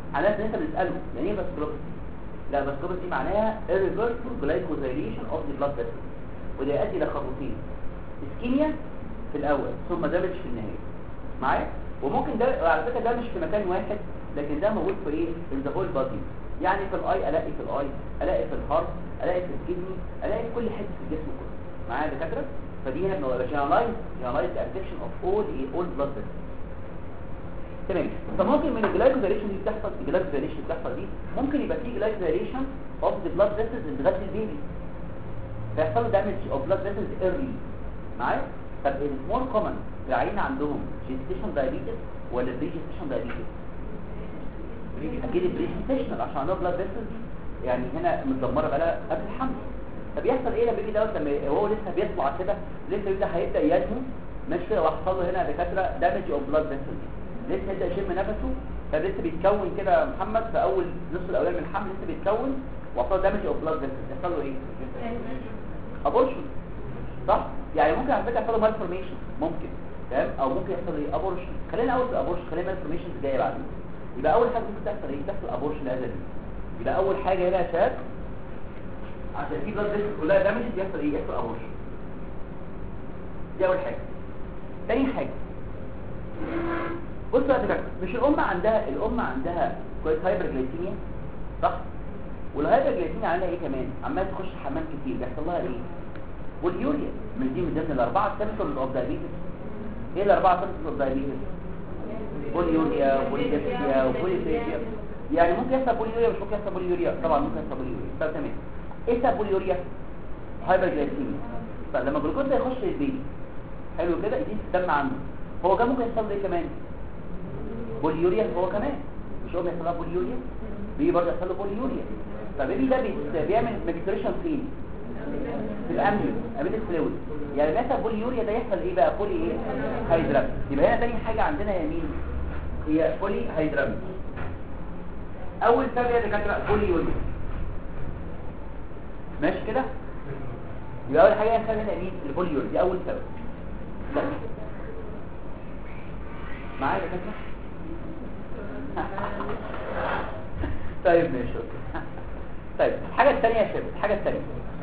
على اساس ان انت بتساله يعني ايه فاسكولوباسي لا فاسكولوباسي دي معناها irreversible glycosylation of the blood vessels وده يؤدي الى خطوتين اسكيميا في الاول ثم دامج في النهايه معايا وممكن ده على فكره ده مش في مكان واحد لكن ده موجود في ايه في ذا هول بادي يعني في الاي الاقي في الاي الاقي في الهارت الاقي في الكدني الاقي في كل حته في الجسم كله معايا يا دكاتره فدي هنا بنبقى جنرالايز جنرالايز افكشن اوف اول ايه اول بلاد تمام فممكن من الجلايكوزيليشن دي بتحصل الجلايكوزيليشن اللي بتحصل دي ممكن يبقى في جلايكوزيليشن اوف ذا بلاد فيسلز اللي بتغذي البيبي فيحصل له دامج اوف بلاد فيسلز ايرلي معايا طب المور كومن في العيان عندهم جيستيشن دايابيتس ولا بري جيستيشن دايابيتس اكيد البري جيستيشن عشان عندهم بلاد فيسلز يعني هنا متدمره بقى قبل الحمل فبيحصل ايه لما البيبي دوت لما هو لسه بيطلع كده لسه لسه هيبدا ينمو مش كده وحصل له هنا يا دكاتره دامج اوف بلاد فيسلز لسه يبدا يشم نفسه فلسه بيتكون كده يا محمد في اول نص الاولاني من الحمل لسه بيتكون وحصل دامج اوف بلاد فيسلز يحصل له ايه ابورشن صح يعني ممكن على فكره يحصل له مالفورميشن ممكن تمام او ممكن يحصل ايه ابورشن خلينا اول في الابورشن خلينا مالفورميشن جايه بعدين يبقى اول حاجه ممكن تحصل ايه تحصل ابورشن لهذا البيبي يبقى اول حاجه هنا يا شباب عشان في بلاد فيسلز كلها دامج يحصل ايه يحصل ابورشن دي اول حاجه تاني حاجه بص بقى دلوقتي مش الام عندها الام عندها كويس هايبرجلايسيميا صح والهايبرجلايسيميا عندها ايه كمان عماله تخش حمام كتير بيحصل لها ايه واليوريا من دي من ضمن الاربعه سيمبتومز اوف دايابيتس ايه الاربعه سيمبتومز اوف دايابيتس بوليوريا وبوليديبسيا وبوليفيجيا يعني ممكن يحصل بوليوريا مش ممكن يحصل بوليوريا طبعا ممكن يحصل بوليوريا طب تمام ايه سبب بوليوريا هايبرجلايسيميا طب لما الجلوكوز ده يخش البيبي حلو كده يزيد في الدم عنده هو كان ممكن يحصل له ايه كمان بوليوريا هو كمان مش هو بيحصل له بوليوريا بيجي برضه يحصل له بوليوريا فبيبي ده بي- بيعمل ميكستريشن فين في الامنيو امينيك فلويد يعني مثلا بوليوريا ده يحصل ايه بقى بولي ايه هيدرام يبقى هنا تاني حاجه عندنا يا مين هي بولي هيدرام اول سبب يا دكاتره بوليوريا ماشي كده يبقى اول حاجه يحصل هنا مين البوليوريا دي اول سبب لا. معايا يا دكاتره طيب ماشي اوكي طيب الحاجه الثانيه يا شباب الحاجه الثانيه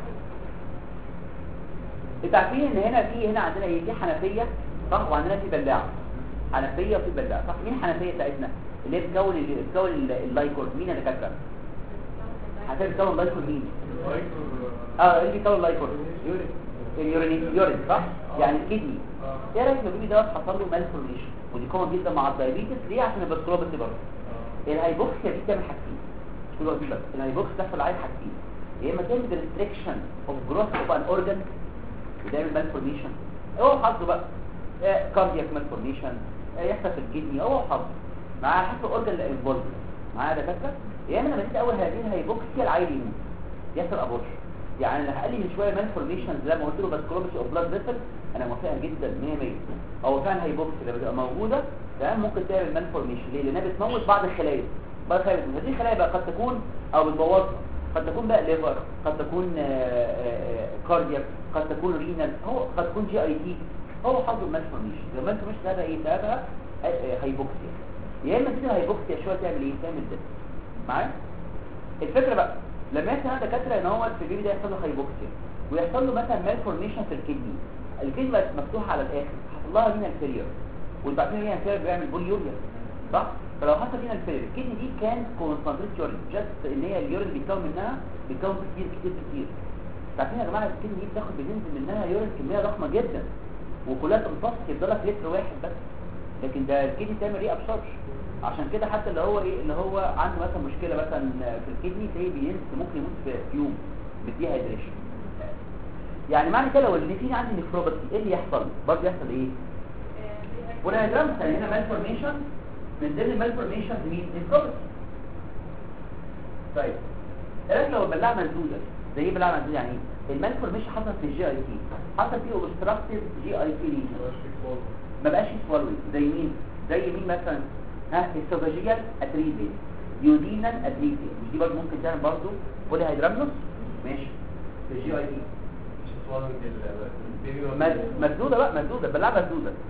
انتوا عارفين ان هنا في هنا عندنا ايه في حنفيه صح وعندنا في بلاعه حنفيه وفي بلاعه صح مين الحنفيه بتاعتنا اللي هي بتكون اللي بتكون ال- اللايكور مين اللي كاتبه حنفيه بتكون اللايكور مين اه اللي بيكون اللايكور اليورين يورين صح يعني الكدني ايه رايك لو البيبي دوت حصل له مالفورميشن ودي كومن جدا مع الدايابيتس ليه عشان البسكولوباسي برضه الهايبوكسيا دي بتعمل حاجتين مش كل وقت بس الهايبوكسيا بتحصل عليه حاجتين يا اما تعمل ريستريكشن اوف جروث اوف ان اورجان وتعمل مالفورميشن هو حظه بقى كاردياك مالفورميشن يحصل في الكدني هو حظه مع حسب الاورجان اللي انفولد معايا دكاتره يا اما لما تيجي اول هذه الهايبوكسيا العيل يموت يحصل ابورشن يعني اللي قال لي من شويه مالفورميشن زي ما قلت له باسكولوبسي اوف بلاد فيسل انا موافقها جدا 100 100 هو فعلا هيبوكسي لما تبقى موجوده تمام ممكن تعمل مالفورميشن ليه لانها بتموت بعض الخلايا بعض الخلايا بتموت. هذه الخلايا بقى قد تكون او بتبوظها قد تكون بقى ليفر قد تكون كاردياك قد تكون رينال هو قد تكون جي اي تي هو حظه المالفورميشن لما انت مش سببها ايه سببها آه، آه، هايبوكسيا يا اما تصير هايبوكسيا شويه تعمل ايه تعمل ده معايا الفكره بقى لما يحصل عندك دكاتره ان هو في البيبي ده يحصل له هايبوكسيا ويحصل له مثلا مالفورميشن في الكدني الكدني بقت مفتوحه على الاخر حصل لها رينال فيلير وانتوا عارفين رينال فيلير بيعمل بوليوريا صح فلو حصل رينال فيلير الكدني دي كان كونسنتريت يورين جاست ان هي اليورين بيتكون منها بيتكون كتير كتير كتير عارفين يا جماعه الكدني دي بتاخد بتنزل منها يورين كميه ضخمه جدا وكلها تمتص يفضل لك لتر واحد بس لكن ده الكدني تعمل ايه ابسوربشن عشان كده حتى اللي هو ايه اللي هو عنده مثلا مشكله مثلا في الكدني تلاقيه بينزل ممكن يموت في يوم بالديهايدريشن يعني معنى كده لو اللي فينا عندي نفروباثي ايه اللي يحصل برضه يحصل ايه ونهجرام مثلا هنا مالفورميشن من ضمن المالفورميشن مين نفروباثي طيب عرفت لو البلاعه مسدوده زي ايه بلاعه مسدوده يعني ايه المالفورميشن حصل في الجي اي تي حصل فيه اوبستراكتيف جي اي تي ليجن ما بقاش يسولوي زي مين زي مين مثلا ها اسوفاجيال اتريزي يودينال اتريزي مش دي برضه ممكن تعمل برضه بولي هيدرامنوس ماشي في الجي اي تي مس- مسدوده بقى مسدوده البلاعه مسدوده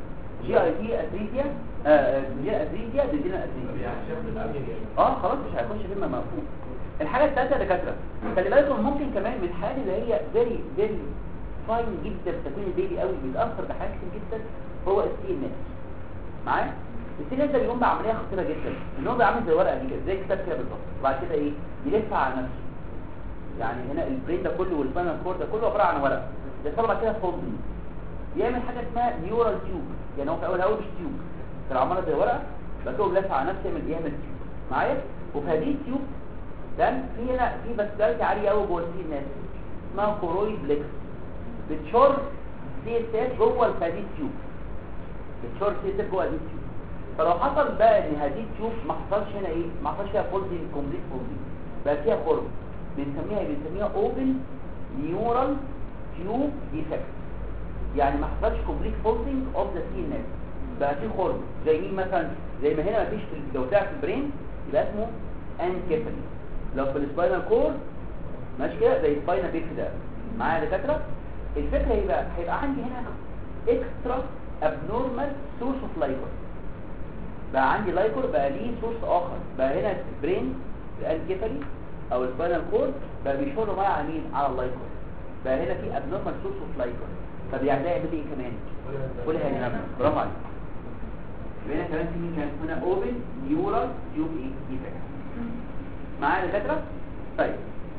جي اي تي اتريتيا جي اتريتيا بيدينا اتريتيا اه خلاص مش هيخش فيلم مقفول الحاجه الثالثه يا دكاتره خلي بالكم ممكن كمان من الحالات اللي هي فيري فيري فاين جدا في تكوين البيبي قوي بيتاثر بحاجات كتير جدا هو السي ام اس معايا السي ام اس ده بيقوم بعمليه خطيره جدا ان هو بيعمل زي ورقه دي كده زي كتاب كده بالظبط وبعد كده ايه يلف على نفسه يعني هنا البرين ده كله والسباينال كورد ده كله عباره عن ورقه يحصل بعد كده فولدنج يعمل حاجه اسمها نيورال تيوب يعني هو في اول اول مش تيوب كان عماله زي ورقه بس هو بيلف على نفسه يعمل يعمل تيوب معايا وفي هذه التيوب ده في هنا في فاسكولاريتي عاليه قوي جوه السي الناس اسمها كورويد بليكس بتشر سي اس اس جوه هذه التيوب بتشر سي اس اس جوه هذه التيوب فلو حصل بقى ان هذه التيوب ما حصلش هنا ايه ما حصلش فيها فولدنج كومبليت فولدنج بقى فيها خرم بنسميها إيه؟ بنسميها اوبن نيورال تيوب ديفكت يعني ما حصلش كومبليت فولدنج اوف ذا سي الناس بقى في خرم زي مين مثلا زي ما هنا ما فيش في لو طلع في البرين يبقى اسمه انكيفالي لو في السباينال كورد ماشي كده زي سباينال بيك ده معايا يا دكاتره الفكره ايه بقى هيبقى عندي هنا اكسترا ابنورمال سورس اوف لايكور بقى عندي لايكور بقى ليه سورس اخر بقى هنا البرين الانكيفالي او السباينال كورد بقى بيشور معايا على مين على اللايكور بقى هنا في ابنورمال سورس اوف لايكور طب يعني ده يعمل ايه كمان قول هنا برافو عليك يبقى هنا كمان في مين كان هنا اوبن نيورال تيوب ايه ديفكت معايا يا دكاتره طيب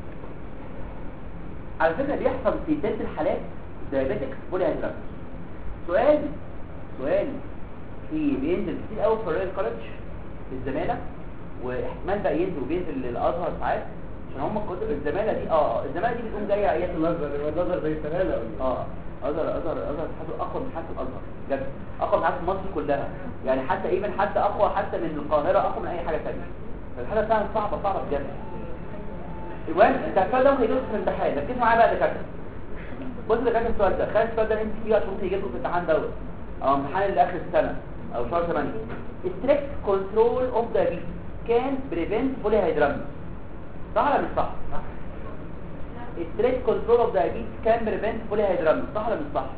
على فكره بيحصل في ثلاث الحالات دايابيتكس بولي هيدرامس سؤال سؤال في بينزل كتير قوي في الرويال كولج في الزماله واحتمال بقى ينزل وبينزل للازهر ساعات عشان هم الكتب الزماله دي اه الزماله دي بتقوم جايه عيادة الازهر هو الازهر زي السناله ولا ايه؟ اه ازهر ازهر ازهر حاجه اقوى من حاجه الازهر بجد اقوى من حاجه مصر كلها يعني حتى ايفن حتى اقوى حتى من القاهره اقوى من اي حاجه ثانيه فالحاله فعلا صعبه صعبه بجد المهم انت السؤال ده ممكن يجي في الامتحان ركزوا معايا بقى يا دكاتره بص يا دكاتره السؤال ده خلي السؤال ده انت فيه عشان ممكن يجي لكم في الامتحان دوت او امتحان اللي اخر السنه او شهر 8 strict control of diabetes can prevent polyhydramnios صح ولا مش صح؟ strict control of diabetes can prevent polyhydramnios صح ولا مش صح؟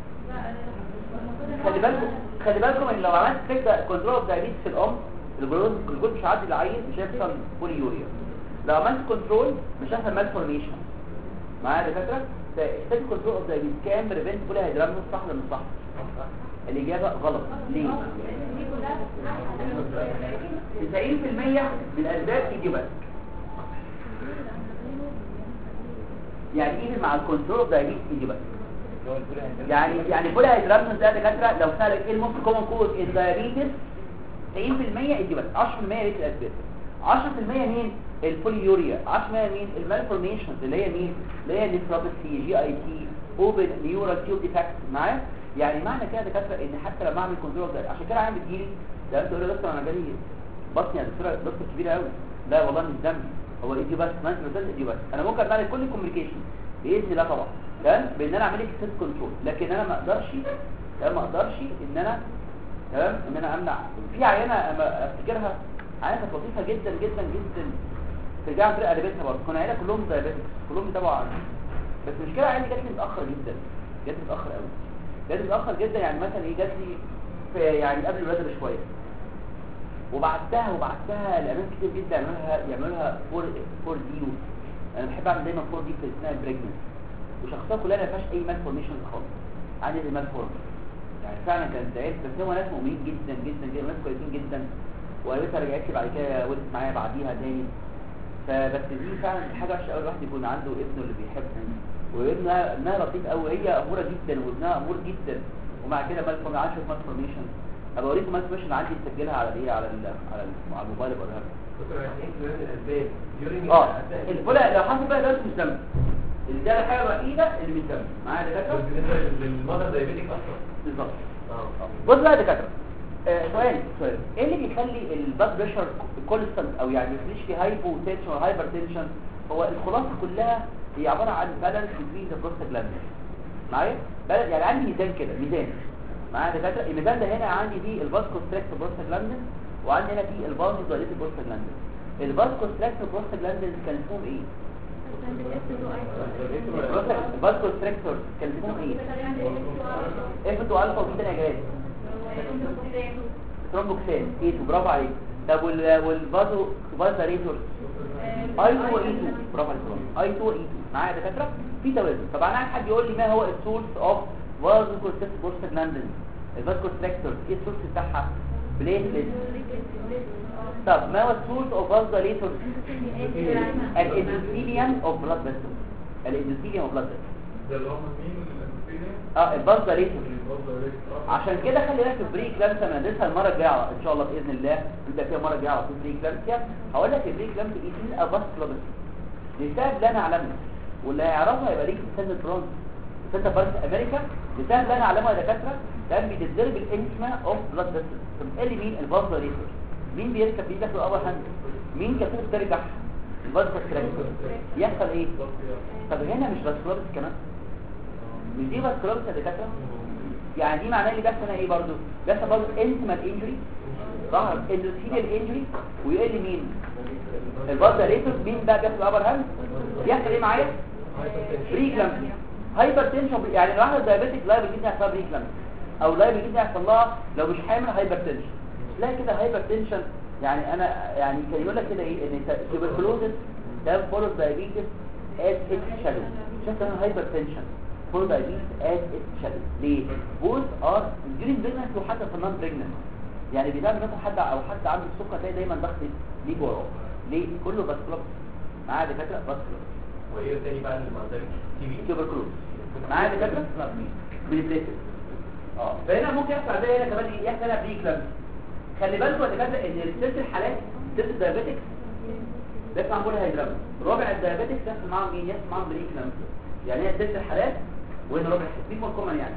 خلي بالكم خلي بالكم ان لو عملت strict control of diabetes في الام الجلوكوز الجلوكوز مش هيعدي العين مش هيحصل بوليوريا لو عملت كنترول مش هيحصل مالفورميشن معايا يا دكاتره strict control of diabetes can prevent polyhydramnios صح ولا مش صح؟ الإجابة غلط ليه؟ 90% من الأسباب تيجي بس يعني ايه مع الكنترول اوف دايابيتس تيجي بس يعني يعني بولا هيدرامنس ده دكاتره لو سالك ايه الموست كومن كوز الدايابيتس 90% يجي بس 10% ريت الاسباب 10% مين البوليوريا 10% مين المالفورميشنز اللي هي مين اللي هي النيفروباثي جي اي تي اوبن نيورال تيوب ديفكت معايا يعني معنى كده يا دكاتره ان حتى لما اعمل كنترول ده عشان كده عامل بتجيلي ده انت تقول لي دكتور انا جالي بطني يا دكتوره دكتور كبيره قوي لا والله مش دمي هو ايدي بس ما انت بتقول ايدي بس انا ممكن اعمل كل الكوميونيكيشن باذن الله طبعا تمام بان انا اعمل لك سيت كنترول لكن انا ما اقدرش تمام ما اقدرش ان انا تمام ان انا امنع في عينه أما افتكرها عينه كانت لطيفه جدا جدا جدا ترجع عن طريق قريبتها برضه كانوا عيله كلهم دايابيتكس كلهم بيتابعوا عني بس المشكله عيني جات لي متاخر جدا جات لي متاخر قوي جات لي متاخر جدا يعني مثلا ايه جات لي في يعني قبل الولاده بشويه وبعتها وبعتها لاماكن كتير جدا يعملوا لها يعملوا لها 4 4 دي انا بحب اعمل دايما 4 دي في اثناء البريجننس وشخصها كلها ما فيهاش اي مالفورميشن خالص عندي زي مالفورم يعني فعلا كانت دعيت بس هو ناس مؤمنين جدا جدا جدا ناس كويسين جدا وقالتها رجعت لي بعد كده ولدت معايا بعديها تاني فبس دي فعلا حاجه وحشه قوي الواحد يكون عنده ابنه اللي بيحبه وابنها ابنها لطيف قوي هي اموره جدا وابنها امور جدا ومع كده مالفورم عاشت مالفورميشن ابقى اوريكم مالفورميشن عندي مسجلها على الايه على ال على ال على الموبايل بقولها لكم دكتور يعني ايه كمان الاسباب during اه الأسباب. الفلا لو حصل بقى ده مش دم ده الحاجه الوحيده اللي مش دم معايا يا دكاتره بالنسبه للمدر دايبيتك اصلا بالظبط اه بص بقى يا دكاتره آه، سؤال سؤال ايه اللي بيخلي البلاد بريشر كونستانت او يعني مفيش في هايبو تنشن ولا هايبر تنشن هو الخلاصه كلها هي عباره عن بالانس بين ذا بروستاجلاندين معايا بالانس يعني عندي ميزان كده ميزان معايا يا دكاتره الميزان ده هنا عندي فيه الفاسكوستريكت بروستاجلاندين وعندي هنا فيه البازو دايليت بروستاجلاندين الفاسكوستريكت بروستاجلاندين كان اسمهم ايه الفاسكوستريكتور كان اسمهم ايه اف 2 الفا وبيتا نيجات ثرومبوكسان ايه برافو عليك طب وال والفازو فازاريتور اي 2 واي 2 برافو عليك اي 2 واي 2 معايا يا دكاتره في توازن طب انا عايز حد يقول لي ما هو السورس اوف فازو كونستريكتور بروستاجلاندين الفازو كونستريكتور ايه السورس بتاعها بليتلت طب ما هو السورس اوف فازاريتور الاندوثيليوم اوف بلاد فيسل الاندوثيليوم اوف بلاد فيسل ده اللي هم مين الانسولين اه الفازاريتور الفازوليت عشان كده خلي بالك في البري كلامسيا انا هندرسها المره الجايه ان شاء الله باذن الله نبدا فيها المره الجايه على طول بري كلامسيا هقول لك البري كلامسيا ايه دي افاسكولوباسي لسبب لا نعلمه واللي هيعرفها يبقى ليك في سن البرونز سنة بارس امريكا لسبب لا نعلمه يا دكاتره كان بيتضرب الانسما اوف بلاد فيسل طب قال لي مين الفازوليتور مين بيركب بيدك في الاول هاند مين كفوف ترجع الفازوليتور يحصل ايه طب هنا مش فاسكولوباسي كمان مش دي فاسكولوباسي يا دكاتره يعني دي معناه اللي بيحصل هنا ايه برضو بيحصل برضو انتمال انجري ظهر اندوثيليال انجري ويقل مين الفازوليتور مين بقى بيحصل الابر هاند يحصل ايه معايا بريكلامسيا هايبر تنشن يعني الواحده دايابيتك لايبل جدا يحصل لها بريكلامسيا او لايبل جدا يحصل لها لو مش حامل هايبر تنشن تلاقي كده هايبر تنشن يعني انا يعني كان يقول لك كده ايه ان تيوبركلوزس ده فولو دايابيتس از اتس شادو شفت انا هايبر تنشن فولو دايابيتس از اتس شادو ليه بوث ار during pregnancy وحتى في النون pregnancy يعني بيتعمل مثلا حد او حد عنده السكر تلاقي دايما ضغط ليه وراه ليه كله بس معاه دكاتره بس وايه تاني بقى اللي ما تي بي تيوبركلوز معايا دكاتره بليتليتس اه فهنا ممكن يحصل زي هنا كمان إيه؟ يحصل هنا بريكلامس خلي بالكم يا دكاتره ان ست الحالات ست الدايابيتكس بيحصل معاهم هيدرام رابع الدايابيتكس يحصل معاهم مين يحصل معاهم بريكلامس يعني هي ست الحالات وهنا رابع الحالات دي كومن يعني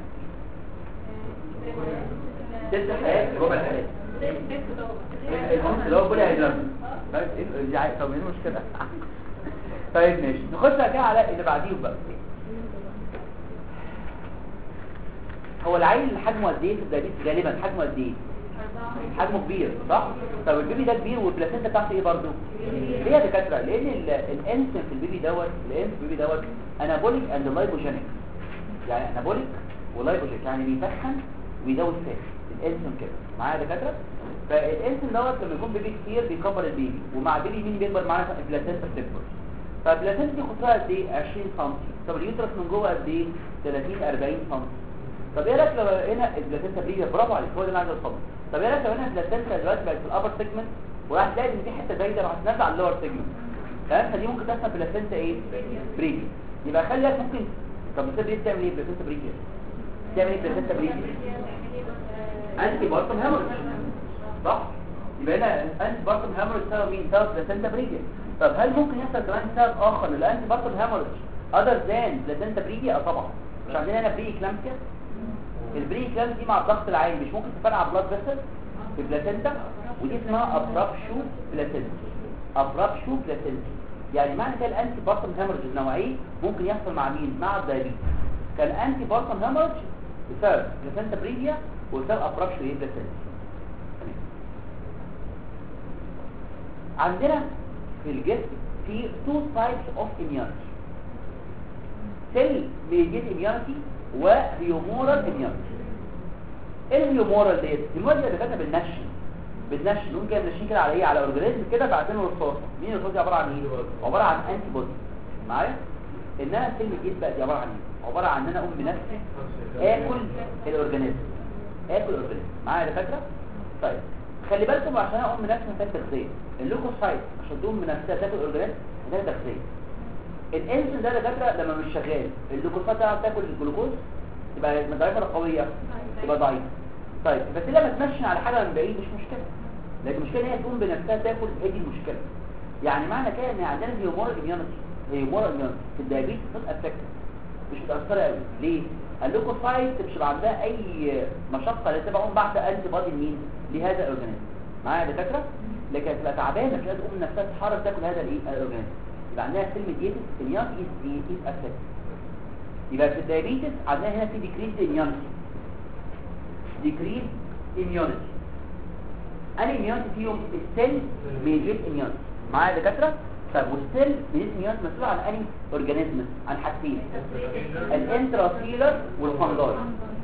ست الحالات ربع الحالات المهم اللي هو بولي هيدرام طيب ايه دي عاي- طب ايه المشكله طيب ماشي نخش بقى كده على اللي بعديهم بقى هو العيل اللي حجمه قد ايه في الدايابيتس غالبا حجمه قد ايه حجمه كبير صح طب البيبي ده كبير والبلاسينتا بتاعته ايه برضه ليه يا دكاتره لان ال- الانسن في البيبي دوت الانسن في البيبي دوت انابوليك اند لايبوجينيك يعني انابوليك ولايبوجينيك يعني بيسخن ويزود فات الانسن كده معايا يا دكاتره فالانسن دوت لما يكون بيبي كتير بيكبر البيبي ومع البيبي مين بيكبر معانا البلاسينتا بتكبر فالبلاسينتا دي قطرها قد ايه 20 سم طب اليوترس من جوه قد ايه 30 40 سم طب ايه رايك لو هنا البلاسينتا بريجا برافو عليك هو ده اللي انا عايز اوصله طب ايه رايك لو هنا البلاسينتا دلوقتي بقت في الابر سيجمنت وراح تلاقي ان في حته زايده راح تنزل على اللور سيجمنت تمام فدي ممكن تحصل بلاسينتا ايه بريجا يبقى خلي بالك ممكن طب البلاسينتا دي بتعمل ايه بلاسينتا بريجا بتعمل ايه بلاسينتا بريجا انتي بارتم هيموريج صح يبقى هنا انتي بارتم هيموريج سبب مين سبب بلاسينتا بريجا طب هل ممكن يحصل كمان سبب اخر للانتي بارتم هيموريج اذر ذان بلاسينتا بريجا اه طبعا مش عندنا هنا بري كلامسيا البري كلامس دي مع الضغط العالي مش ممكن تفرقع بلاد فيسل في البلاسينتا ودي اسمها ابرابشو بلاسينتا ابرابشو بلاسينتا يعني معنى كده الانتي بارتم هيموريج النوعيه ممكن يحصل مع مين مع الدايابيتس كان انتي بارتم هيموريج بسبب بلاسينتا بريجيا وبسبب ابرابشو ايه بلاسينتا تمام. عندنا في الجسم في two types of immunity سيل بيجيت immunity وهيومورال immunity ايه الهيومورال ديت الهيومورال دي كاتبه بالنشن بالنشن نقول كده نشين كده على ايه على اورجانيزم كده بعدين رصاصه مين الرصاصه دي عباره عن ايه عباره عن انتي بودي معايا انها سيل الجيت بقى دي عباره عن ايه عباره عن ان انا اقوم بنفسي اكل الاورجانيزم اكل الاورجانيزم معايا يا فاكره طيب خلي بالكم عشان اقوم بنفسي محتاج تغذيه اللوكوسايت عشان تقوم بنفسها تاكل الاورجانيزم محتاج تغذيه الانسولين ده دكاتره لما مش شغال اللوكوسات تعرف تاكل الجلوكوز تبقى ضعيفه ولا قويه تبقى ضعيفه طيب بس لما تمشي على حاجه من بعيد مش مشكله لكن المشكله ان هي تقوم بنفسها تاكل هي دي المشكله يعني معنى كده ان عندنا هيومورال اميونيتي هيومورال اميونيتي في الدايابيتس نوت افكتد مش متاثره قوي ليه اللوكوسايت مش هيبقى عندها اي مشقه اللي تبقى بعت انتي بادي لمين لهذا الاورجانيزم معايا يا دكاتره لكن هتبقى تعبانه مش قادره تقوم نفسها تتحرك تاكل هذا الايه الاورجانيزم يبقى عندها سلم ديتس الياس از از افكت يبقى في الدايابيتس عندنا هنا في ديكريز اميونيتي ديكريز اميونيتي انهي اميونيتي فيهم السيل ميجيت اميونيتي معايا يا دكاتره طب والسيل ميجيت اميونيتي مسؤول عن انهي اورجانيزم عن حاجتين الانتراسيلر والفانجاي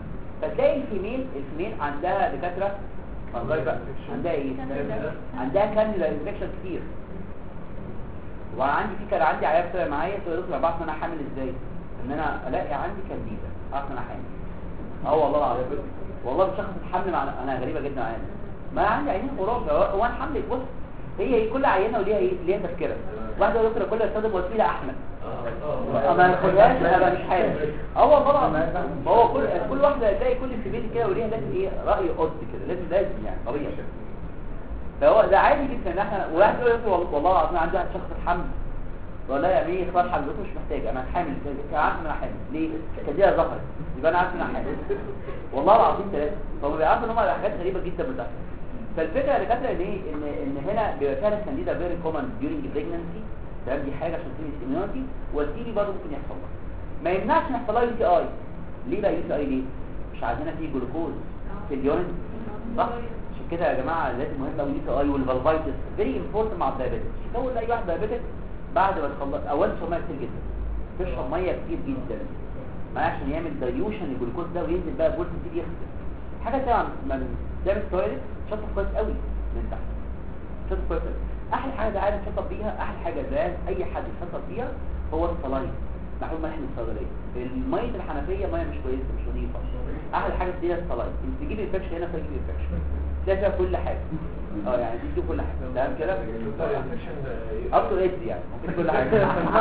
فتلاقي الفيميل الفيميل عندها دكاتره والله بقى عندها ايه عندها كانيولا انفكشن كتير وعندي في كان عندي عيال طلع معايا تقول لي بعرف ان انا حامل ازاي ان انا الاقي عندي كانديدا اعرف ان انا حامل اه والله العظيم والله مش هاخد الحمل مع انا غريبه جدا معايا ما انا عندي عينين خرافه هو انا حمل بص هي هي كل عينه وليها ايه ليها تفكيرها واحده دكتوره كل استخدم وسيله احمد ما ياخدهاش انا مش حامل اه والله العظيم ما هو كل كل واحده تلاقي كل سبيل كده وليها لازم ايه راي قط كده لازم لازم يعني طبيعي فهو ده عادي جدا ان احنا واحد يقول لي والله والله العظيم عندي واحد شخص الحمل والله يا بيه خلاص حملته مش محتاجه انا حامل كان عارف ان انا حامل ليه كان دي ظهرت يبقى انا عارف ان انا حامل والله العظيم ثلاثه فهم بيعرفوا ان هم حاجات غريبه جدا بتحصل فالفكره اللي كانت ان ايه ان ان هنا بيبقى فعلا كانديدا فيري كومن ديورنج بريجنسي تمام دي حاجه عشان تيجي اميونيتي والتي بي برضه ممكن يحصل لها ما يمنعش ان يحصل لها يو تي اي ليه بقى يو تي اي ليه مش عايزينها فيه جلوكوز في اليورين صح عشان كده يا جماعه لازم مهم قوي اليو تي اي والفالفايتس فيري امبورتنت مع الدايابيتس اول اي واحد دايابيتك بعد ما تخلص اولا تشرب ميه كتير جدا تشرب ميه كتير جدا ما عشان يعمل دايوشن الجلوكوز ده وينزل بقى بولت كتير يخسر حاجه تانية من تعمل تويلت شطف كويس قوي من تحت شطف كويس قوي احلى حاجه ده عايز تشطف بيها احلى حاجه ده اي حد يشطف بيها هو الصلاين معقول ملح من الصيدليه الميه الحنفيه ميه مش كويسه مش نظيفه احلى حاجه تديها الصلاين انت تجيب انفكشن هنا تجيب انفكشن تلاقي فيها كل حاجه اه يعني دي كل حاجه تمام كده اب تو ايد يعني ممكن كل حاجه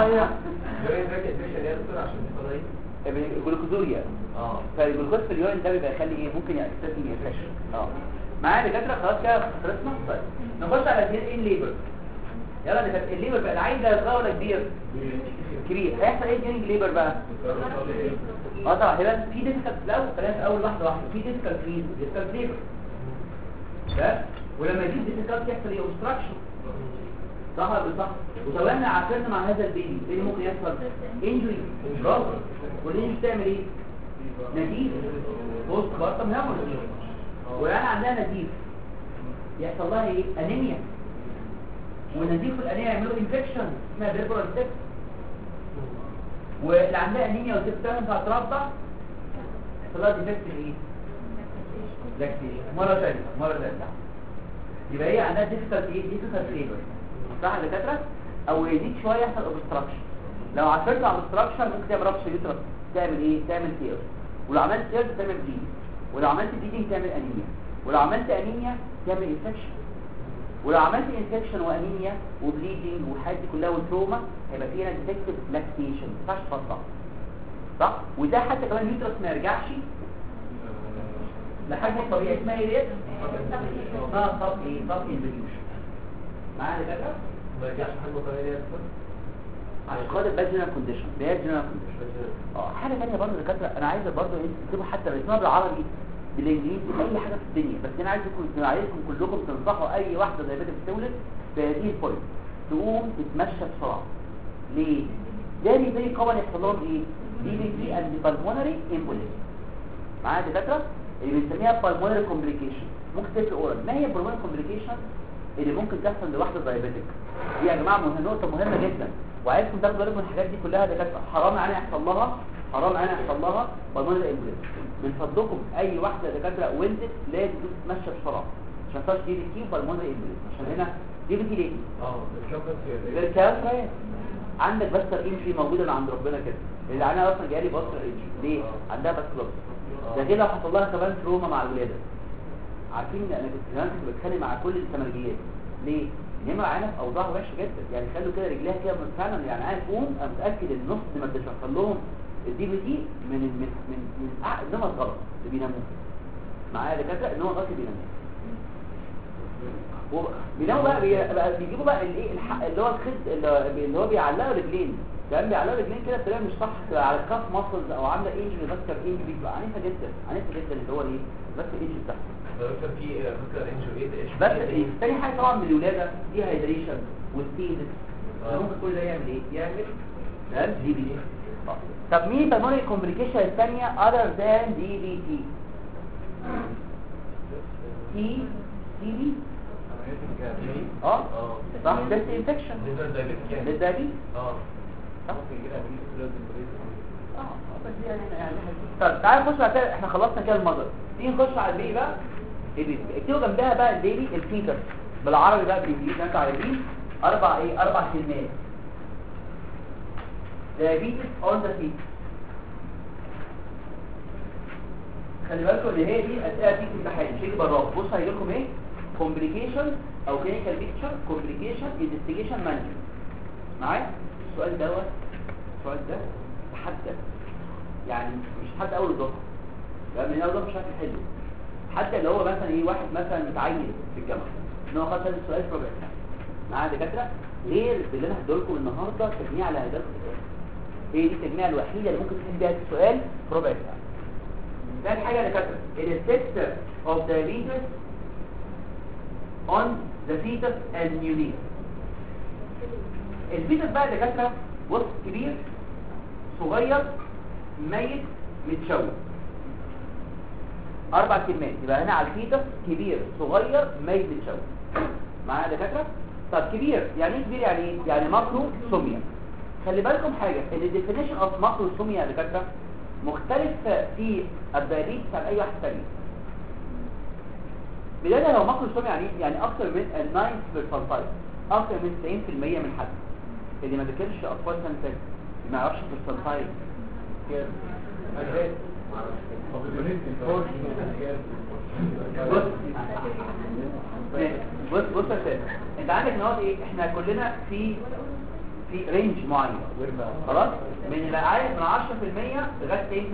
الجلوكوزوريا اه فالجلوكوز في اليورين ده بيبقى يخلي ايه ممكن يأسسني انفكشن اه معايا دكاتره خلاص كده خلصنا طيب نخش على ايه الليبر يلا دكاتره الليبر بقى العين ده صغير ولا كبير كبير هيحصل ايه ديورنج ليبر بقى اه طبعا هيبقى في ديسكال لو خلينا في اول واحده واحده في ديسكال فريز ديسكال ليبر ده ولما يجي ديسكال يحصل ايه اوبستراكشن صح ولا صح وتوالنا عافرنا مع هذا البيبي ايه اللي ممكن يحصل انجري برافو والانجري بتعمل ايه نزيف بوست بارتم هيموريج وانا عندها نزيف يحصل لها ايه انيميا ونزيف الانيميا يعملوا انفكشن اسمها بيربرال سيبس واللي عندها انيميا وسيبس تنفع ترضع يحصل لها ديفكت ايه لاكتيشن مره ثانيه مره ثانيه يبقى هي عندها ديفيكالت ايه ديفيكالت ليبر صح يا دكاتره او يزيد شويه يحصل اوبستراكشن لو عثرت على اوبستراكشن ممكن تعمل ربشه يوترس تعمل ايه تعمل تير ولو عملت تير تعمل بليد ولو عملت بليدنج تعمل انيميا ولو عملت انيميا تعمل انفكشن ولو عملت انفكشن وانيميا وبليدنج والحاجات دي كلها والتروما هيبقى فيها ديتكتيف لاكتيشن ما ينفعش تفضل صح وده حتى كمان اليوترس ما يرجعش لحاجه طبيعيه اسمها ايه ديت اه طب ايه طب انفيوشن معايا دكاتره ما يرجعش حاجه طبيعيه يا دكتور عشان خاطر باد جنرال كونديشن باد جنرال كونديشن اه حاجه ثانيه برضه يا دكاتره انا عايز برضه انتوا تكتبوا حتى باسمها بالعربي بالانجليزي اي حاجه في الدنيا بس انا عايزكم انا عايزكم كلكم تنصحوا اي واحده زي بنت بتولد في هذه البوينت تقوم تتمشى بسرعه ليه؟ ده زي كومن يحصل لهم ايه؟ دي بي تي اند بالمونري امبوليس معايا يا دكاتره اللي بنسميها بالمونري كومبليكيشن ممكن تفرق اورال ما هي البالمونري كومبليكيشن اللي ممكن تحصل لواحده دايابيتك دي يا جماعه مهمه نقطه مهمه جدا وعايزكم تاخدوا بالكم من الحاجات دي كلها ده كانت حرام علينا يحصل لها حرام علينا يحصل لها بالمونري امبوليس من فضلكم اي واحده دكاتره ولدت لازم تتمشى بسرعه عشان ما دي بي تي وبالمونري امبوليس عشان هنا دي بي تي ليه اه الشوكه في غير كده شويه عندك بس الانجري موجوده من عند ربنا كده اللي عندها اصلا جالي بصر انجري ليه عندها بس بصر ده غير لو حصل لها كمان تروما مع الولاده عارفين انا كنت زمان كنت بتخانق مع كل التمرجيات ليه ان هي معانا في اوضاع وحشه جدا يعني خلوا كده رجليها كده فعلا يعني انا اقوم انا متاكد ان نص ما بتشغل لهم الدي بي تي من من من من أع- نوم الغلط اللي بيناموه معايا دكاتره ان هو غلط بيناموه هو بيناموا بقى بي- بقى بيجيبوا بقى الايه الح- اللي هو الخد اللي اللي هو بيعلقوا رجلين كمان بيعلقوا رجلين كده بطريقه مش صح تبقى على الكاف ماسلز او عامله انجري فاسكر انجري بتبقى عنيفه جدا عنيفه جدا اللي هو ايه بس الانجري بتاعها دكتور في فكره انجو ايه اتش بس إيه؟ تاني حاجه طبعا من الولاده دي هيدريشن والستيزس آه. ممكن كل ده يعمل ايه يعمل تمام دي بي تي طب مين بالمونري كومبليكيشن الثانيه other than دي بي تي تي تي بي اه اه صح بس انفكشن بالنسبه للدايابيتس يعني للدايابيتس اه صح اه بس يعني يعني طب تعالى نخش على كده احنا خلصنا كده المذر تيجي نخش على البيبي بقى البيبي اكتبوا جنبها بقى البيبي الفيتر بالعربي بقى بالانجليزي انتوا عارفين اربع ايه اربع كلمات diabetes on the feet خلي بالكم ان هي دي الاسئله دي في الامتحان مش هيجي براها بص هيجي لكم ايه complication او clinical picture complication investigation management معايا السؤال دوت السؤال ده تحدى يعني مش حد اول الظهر لا من اول الظهر مش عارف يحله حتى اللي هو مثلا ايه واحد مثلا متعين في الجامعه ان هو خد هذا السؤال في ربع ساعه معايا دكاتره غير اللي انا هديه لكم النهارده تجميع على هدايا هي دي التجميع الوحيده اللي ممكن تحل بيها السؤال في ربع ساعه ثاني حاجه يا دكاتره الستر of diabetes on the fetus and neonate الفيتس بقى يا دكاتره وسط كبير صغير ميت متشوه اربع كلمات يبقى هنا على الفيتس كبير صغير ميت متشوه معايا يا دكاتره طب كبير يعني ايه كبير يعني ايه يعني ماكرو سوميا خلي بالكم حاجه ان الديفينيشن اوف ماكرو سوميا يا دكاتره مختلف في الدايابيتس عن اي واحد تاني بدايه لو ماكرو سوميا يعني ايه يعني اكثر من 9% اكثر من 90% من حد اللي ما ذاكرش اطفال سنه فاتت ما يعرفش البرسنتايل بص بص بص يا سيد انت عندك نقط ايه احنا كلنا في في رينج معين خلاص من العائد من 10% لغايه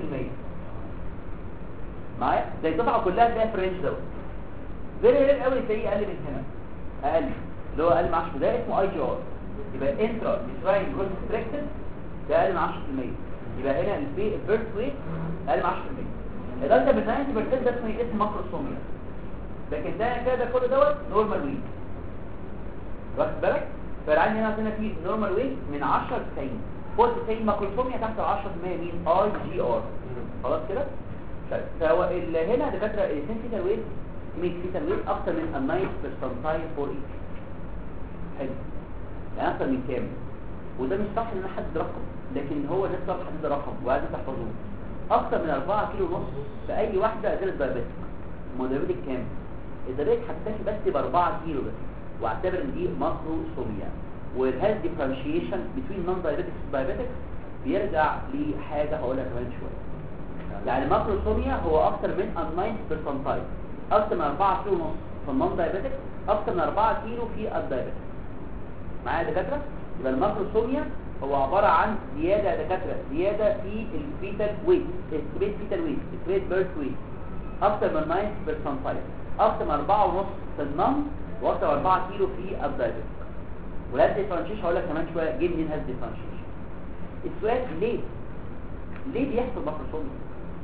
90% معايا زي الدفعه كلها تلاقيها في الرينج دوت فيري رير قوي تلاقيه اقل من هنا اقل اللي هو اقل من 10 ده اسمه اي جي ار يبقى انترا ديسراين جروث ريستريكتد ده اقل من 10% يبقى هنا البي البيرث ويت اقل من 10% اذا انت من 90% ده اسمه اسم ماكروسوميا لكن ده كده كل دوت نورمال ويت واخد بالك فالعين هنا هنا في نورمال ويت من 10 ل 90 فوق 90 ماكروسوميا تحت ال 10% مين اي جي ار خلاص كده طيب فهو اللي هنا دكاتره السنسيتال ويت ميك فيتال ويت اكتر من ال 9 برسنتايل فور ايتش حلو يعني اكتر من كام وده مش صح ان حد رقم لكن هو ده صح حد رقم وعايز تحفظوه اكتر من 4 كيلو ونص في اي واحده غير الدايابيتك المدربيتك كام الدايابيتك هتكتفي بس ب 4 كيلو بس واعتبر ان دي ماكروسوميا والهاز ديفرنشيشن بين نون دايابيتكس ودايابيتكس بيرجع لحاجه هقولها كمان شويه يعني ماكروسوميا هو اكتر من ال 9 برسنتايل اكتر من 4 كيلو ونص في النون دايابيتك اكتر من 4 كيلو في الدايابيتك معايا يا دكاتره يبقى الماكروسوميا هو عباره عن زياده يا دكاتره زياده في الفيتال ويت السبيت فيتال ويت السبيت بيرث ويت اكتر من 9 برسنتايل اكتر من 4 ونص في النون واكتر من 4 كيلو في الدايابيتك والهاز ديفرنشيشن هقول لك كمان شويه جه منين هاز ديفرنشيشن السؤال ليه ليه بيحصل ماكروسوميا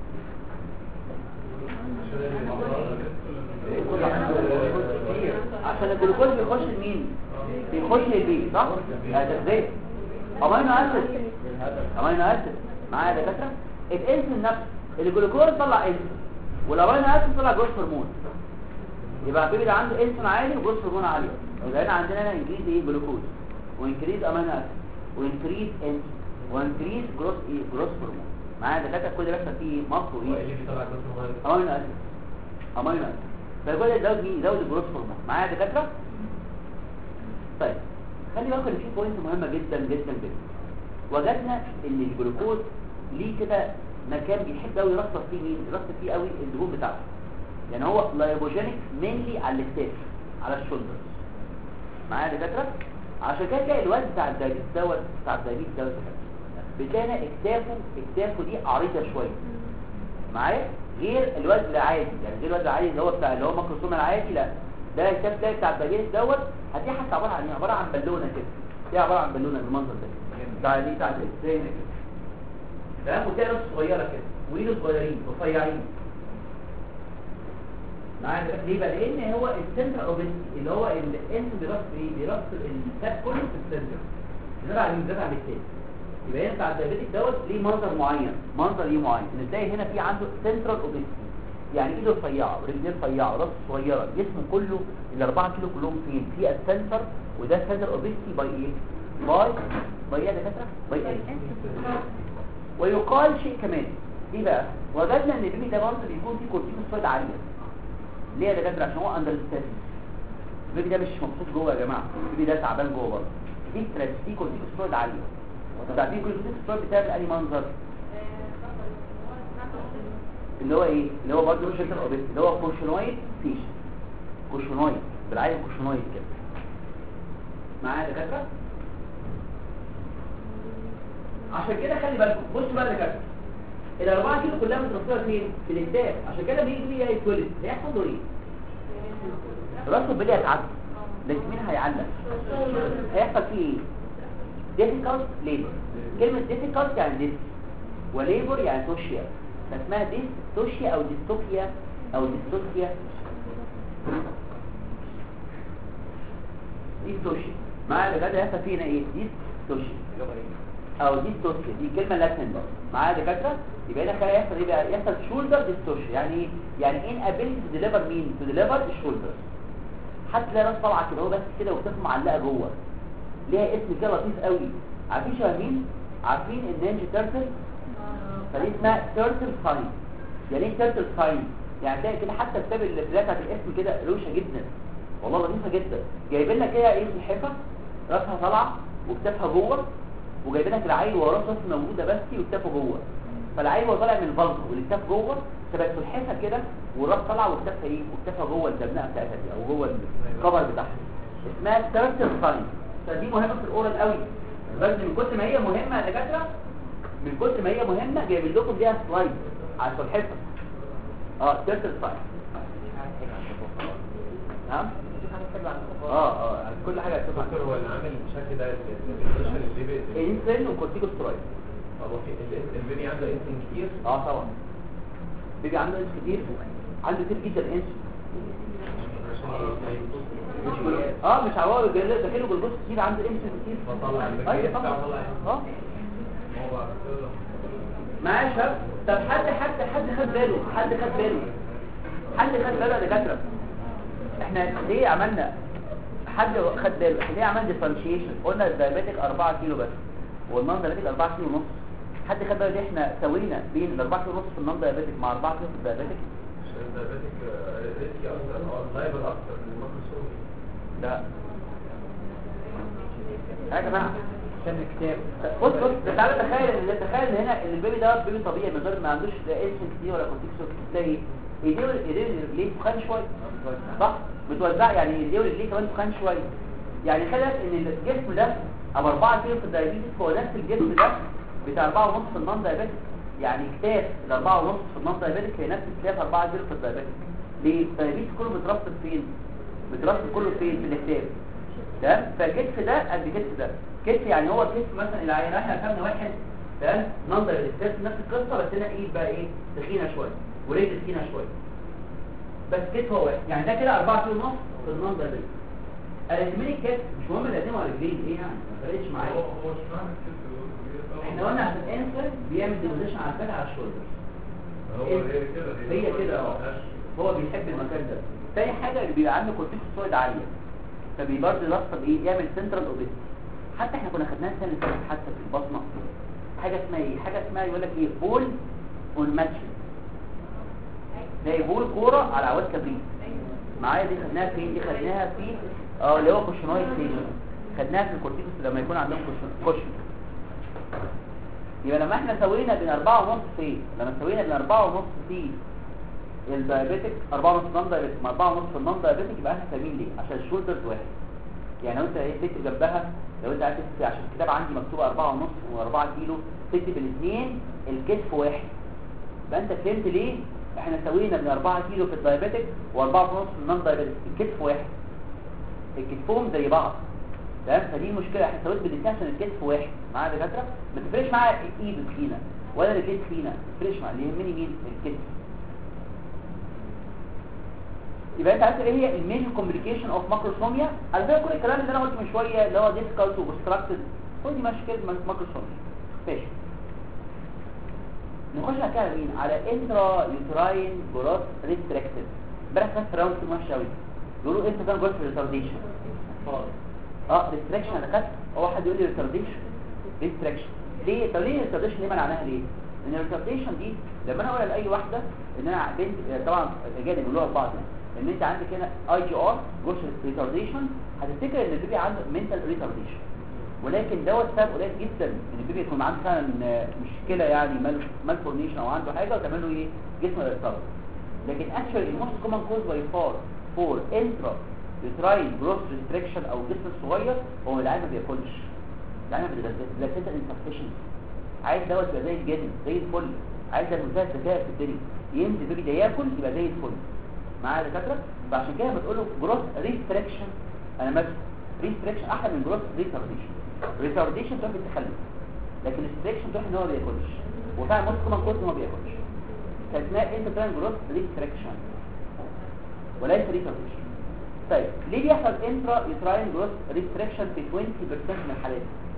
عشان الجلوكوز بيخش لمين بيخش للبيبي صح ده ازاي امينو اسيد امينو اسيد معايا يا دكاتره الانسولين نفسه الجلوكوز طلع انسولين والامينو اسيد طلع جروث هرمون يبقى البيبي ده عنده انسولين عالي وجروث هرمون عالي يبقى هنا عندنا هنا انكريز ايه جلوكوز وانكريز امينو اسيد وانكريز انسولين وانكريز جروث ايه جروث هرمون معايا دكاتره كل ده بيحصل فيه مصر هو ايه اللي بيطلع جزء مغير امينو اسيد امينو اسيد فكل ده يزود مين يزود الجروث هرمون معايا يا دكاتره طيب خلي بالكم ان في بوينت مهمه جدا جدا جدا وجدنا ان الجلوكوز ليه كده مكان بيحب قوي يرصد فيه مين يرصد فيه قوي الدهون بتاعته يعني هو لايبوجينيك مينلي على الكتاف على الشولدرز معايا يا دكاتره عشان كده تلاقي الوزن بتاع الدايبيت دوت بتاع الدايبيت دوت بتلاقي هنا اكتافه اكتافه دي عريضه شويه معايا غير الوزن العادي يعني غير الوزن العادي اللي هو بتاع اللي هو ماكروسوم العادي لا ده الكتاف تلاقي بتاع الدايبيت دوت هتلاقي حتى عباره عن إيه؟ عباره عن بالونه كده هي عباره عن بالونه بالمنظر ده بتاع دي بتاع زي هنا كده تمام وتلاقي راس صغيره كده وايده صغيرين رفيعين معايا ده ليه بقى لان هو السنتر اوف اللي هو الانس بيرص ايه بيرص الفات كله في السنتر ده على ده على التاني يبقى هنا بتاع الدايابيتك دوت ليه منظر معين منظر ليه معين ان تلاقي هنا في عنده سنترال اوبيستي يعني ايده رفيعه ورجليه رفيعه وراسه صغيره جسمه كله ال 4 كيلو كلهم فين في السنتر وده سنتر اوبيستي باي ايه باي باي ايه يا دكاتره باي ايه ويقال شيء كمان ايه بقى وجدنا ان البيبي ده برضه بيكون فيه كورتيكوسترويد عاليه ليه يا دكاتره عشان هو اندر ستريس البيبي ده مش مبسوط جوه يا جماعه البيبي ده تعبان جوه برضه في ستريس في كورتيكوسترويد عاليه طب عارفين الكورتيكوسترويد بتعمل انهي منظر اللي هو ايه اللي هو برضه مش انتر اوبيس اللي هو كوشنويد فيش كوشنويد بالعين كوشنويد كده معايا يا دكاتره عشان كده خلي بالكم بصوا بقى يا دكاتره الاربعه كيلو كلها مترصده فين في الانتاج عشان كده بيجي بيه يتولد هيحصل له ايه راسه بدأ يتعدى الجسمين هيعلق هيحصل فيه ايه difficult labor كلمة difficult يعني ديس وليبر يعني توشيا فاسمها ديس توشيا او ديستوفيا او ديستوفيا ديستوشيا مع اللي بدأ يحصل فينا ايه ديستوشيا او ديستوشيا دي كلمة لاتن بقى معايا يا دكاتره يبقى هنا خلينا يحصل ايه بقى يحصل شولدر ديستوشيا يعني ايه يعني ان ابيلتي تو ديليفر مين تو ديليفر الشولدر حتى تلاقي راس طالعه كده هو بس كده وتفضل معلقه جوه ليها اسم كده لطيف قوي عارفين شبه مين عارفين النينجا تيرتل فدي اسمها تيرتل ساين يعني ايه تيرتل ساين يعني تلاقي كده حتى الكتاب اللي بتاعت الاسم كده روشه جدا والله لطيفه جدا جايبين لك كده ايه سلحفه راسها طالعه وكتافها جوه وجايبين لك العيل وراه راس موجوده بس وكتافه جوه فالعيل وهو طالع من الفالف والكتاف جوه شبه سلحفه كده والراس طالعه وكتافها ايه وكتافها جوه الدبنه بتاعتها دي او جوه الكفر بتاعها اسمها تيرتل ساين فدي مهمه في الاورال قوي بس من كتر ما هي مهمه يا دكاتره من كتر ما هي مهمه جايب لكم ليها سلايد على السلحفه اه تيرتل ساين نعم اه اه يعني كل حاجه هتشوفها دكتور هو اللي عامل الشكل ده الانفليشن اللي بي انسولين وكورتيكوسترويد هو في ال- البيبي عنده انسولين كتير اه طبعا بيبي عنده انس كتير عنده كتير جدا انس عشان ي- اه مش عوار داخله جلوكوز كتير عنده انس كتير بطلع ايوه البكتيريا طبعا بتاعه طلع اه هو معايا يا شباب طب حد حد حد خد باله حد خد باله حد خد باله يا دكاتره احنا ليه عملنا حد خد باله احنا ليه عملنا ديفرنشيشن قلنا الدايابيتك 4 كيلو بس والنون دايابيتك 4 كيلو ونص حد خد باله ليه احنا سوينا بين ال 4 كيلو ونص في النون دايابيتك مع 4 كيلو في الدايابيتك عشان الدايابيتك ريسكي اكتر او لايبل اكتر من الماكروسومي لا يا جماعه عشان الكتاب بص بص تعالى تخيل ان تخيل ان هنا ان البيبي ده بيبي طبيعي من غير ما عندوش لا انسن كتير ولا كورتيكسون تلاقي ايديه ايديه ورجليه تخان شويه صح بتوزع يعني ايديه ورجليه كمان تخان شويه يعني خلي بالك ان الجسم ده ابو 4 كيلو في الدايابيتس هو نفس الجسم ده بتاع 4 ونص في النون دايابيتس يعني كتاف ال 4 ونص في النون دايابيتس هي نفس كتاف 4 كيلو في الدايابيتس ليه الدايابيتس كله مترصد فين مترصد كله فين في الكتاف تمام فالكتف ده قد كتف ده كتف يعني هو كتف مثلا العين احنا خدنا واحد تمام ننظر للكتف نفس القصه بس هنا ايد بقى ايه تخينه شويه ورجل تخينه شويه بس كتف هو واحد يعني ده كده 4 كيلو ونص في المنظر ده انا يهمني الكتف مش مهم القدام ولا الرجلين ايه يعني ما فرقتش معايا هو مش معنى كده احنا قلنا عشان الانسر بيعمل ديبوزيشن على الفك على الشولدر هو هي كده هي كده اه هو بيحب المكان ده تاني حاجه اللي بيبقى عنده كورتيكوسترويد عاليه فبيبرد يلصق ايه يعمل سنترال اوبيستي حتى احنا كنا خدناها السنه اللي فاتت حتى في البطنه حاجه اسمها ايه حاجه اسمها يقول لك ايه بول اون ماتش زي بول كوره على عواد كبريت معايا دي خدناها فين دي خدناها في اه اللي هو كوشنويد ستيشن خدناها في الكورتيكوس لما يكون عندهم كوشن كوشن يبقى لما احنا سوينا بين 4 ونص في لما سوينا بين 4 ونص في الدايابيتك 4 ونص نون دايابيتك مع 4 ونص في النون دايابيتك يبقى احنا سامين ليه عشان الشولدرز واحد يعني لو انت ايه تكتب جنبها لو انت عايز تكتب عشان الكتاب عندي مكتوبه 4 ونص و4 كيلو تكتب الاثنين الكتف واحد يبقى انت فهمت ليه احنا سوينا من 4 كيلو في الدايابيتك و4 ونص في النون دايابيتك الكتف واحد الكتفهم زي بعض تمام فدي مشكله احنا سويت بالاثنين عشان الكتف واحد معايا دكاتره ما تفرقش معايا ايد تخينه ولا رجلين تخينه ما تفرقش معايا اللي يهمني مين الكتف يبقى انت عارف ايه هي الميجر كومبليكيشن اوف ماكروسوميا على فكره كل الكلام اللي انا قلته من شويه اللي هو ديسكالت وبستراكتد كل دي مشكله ماكروسوميا ماشي نخش على كده مين على انترا يوتراين جروث ريستريكتد امبارح كان في راوند وحش قوي بيقولوا انت كان جروث ريتارديشن اه ريستريكشن انا خدت هو حد يقول لي ريتارديشن ريستريكشن ليه طب ليه الريتارديشن ليه منعناها ليه ان الريتارديشن دي لما انا اقول لاي واحده ان انا بنت طبعا الرجال بيقولوها لبعض يعني ان انت عندك هنا اي جي ار جروس ريتارديشن هتفتكر ان البيبي عنده منتال ريتارديشن ولكن دوت سبب قليل جدا ان البيبي يكون عنده فعلا مشكله يعني مال فورميشن او عنده حاجه وتعمل له ايه جسم يتطرد لكن actually الموست كومن كوز باي فار فور انترا يوتراين جروث ريستريكشن او الجسم الصغير هو العيان ما بياكلش العيان ما بيتغذاش بلاسيتا انسفشنسي عايز دوت يبقى زي الجدي زي الفل عايز منتهى الذكاء في الدنيا ينزل بيبي ده ياكل يبقى زي الفل معايا يا دكاتره فعشان كده بتقول له جروث ريستريكشن انا ماسك ريستريكشن احلى من جروث ريتارديشن ريتارديشن تروح بالتخلف لكن ريستريكشن تروح ان هو ما بياكلش وفعلا موست كومن كوز ما بياكلش فاسمها انت بتعمل جروث ريستريكشن وليس ريتارديشن طيب ليه بيحصل انترا يوتراين جروث ريستريكشن في 20% من الحالات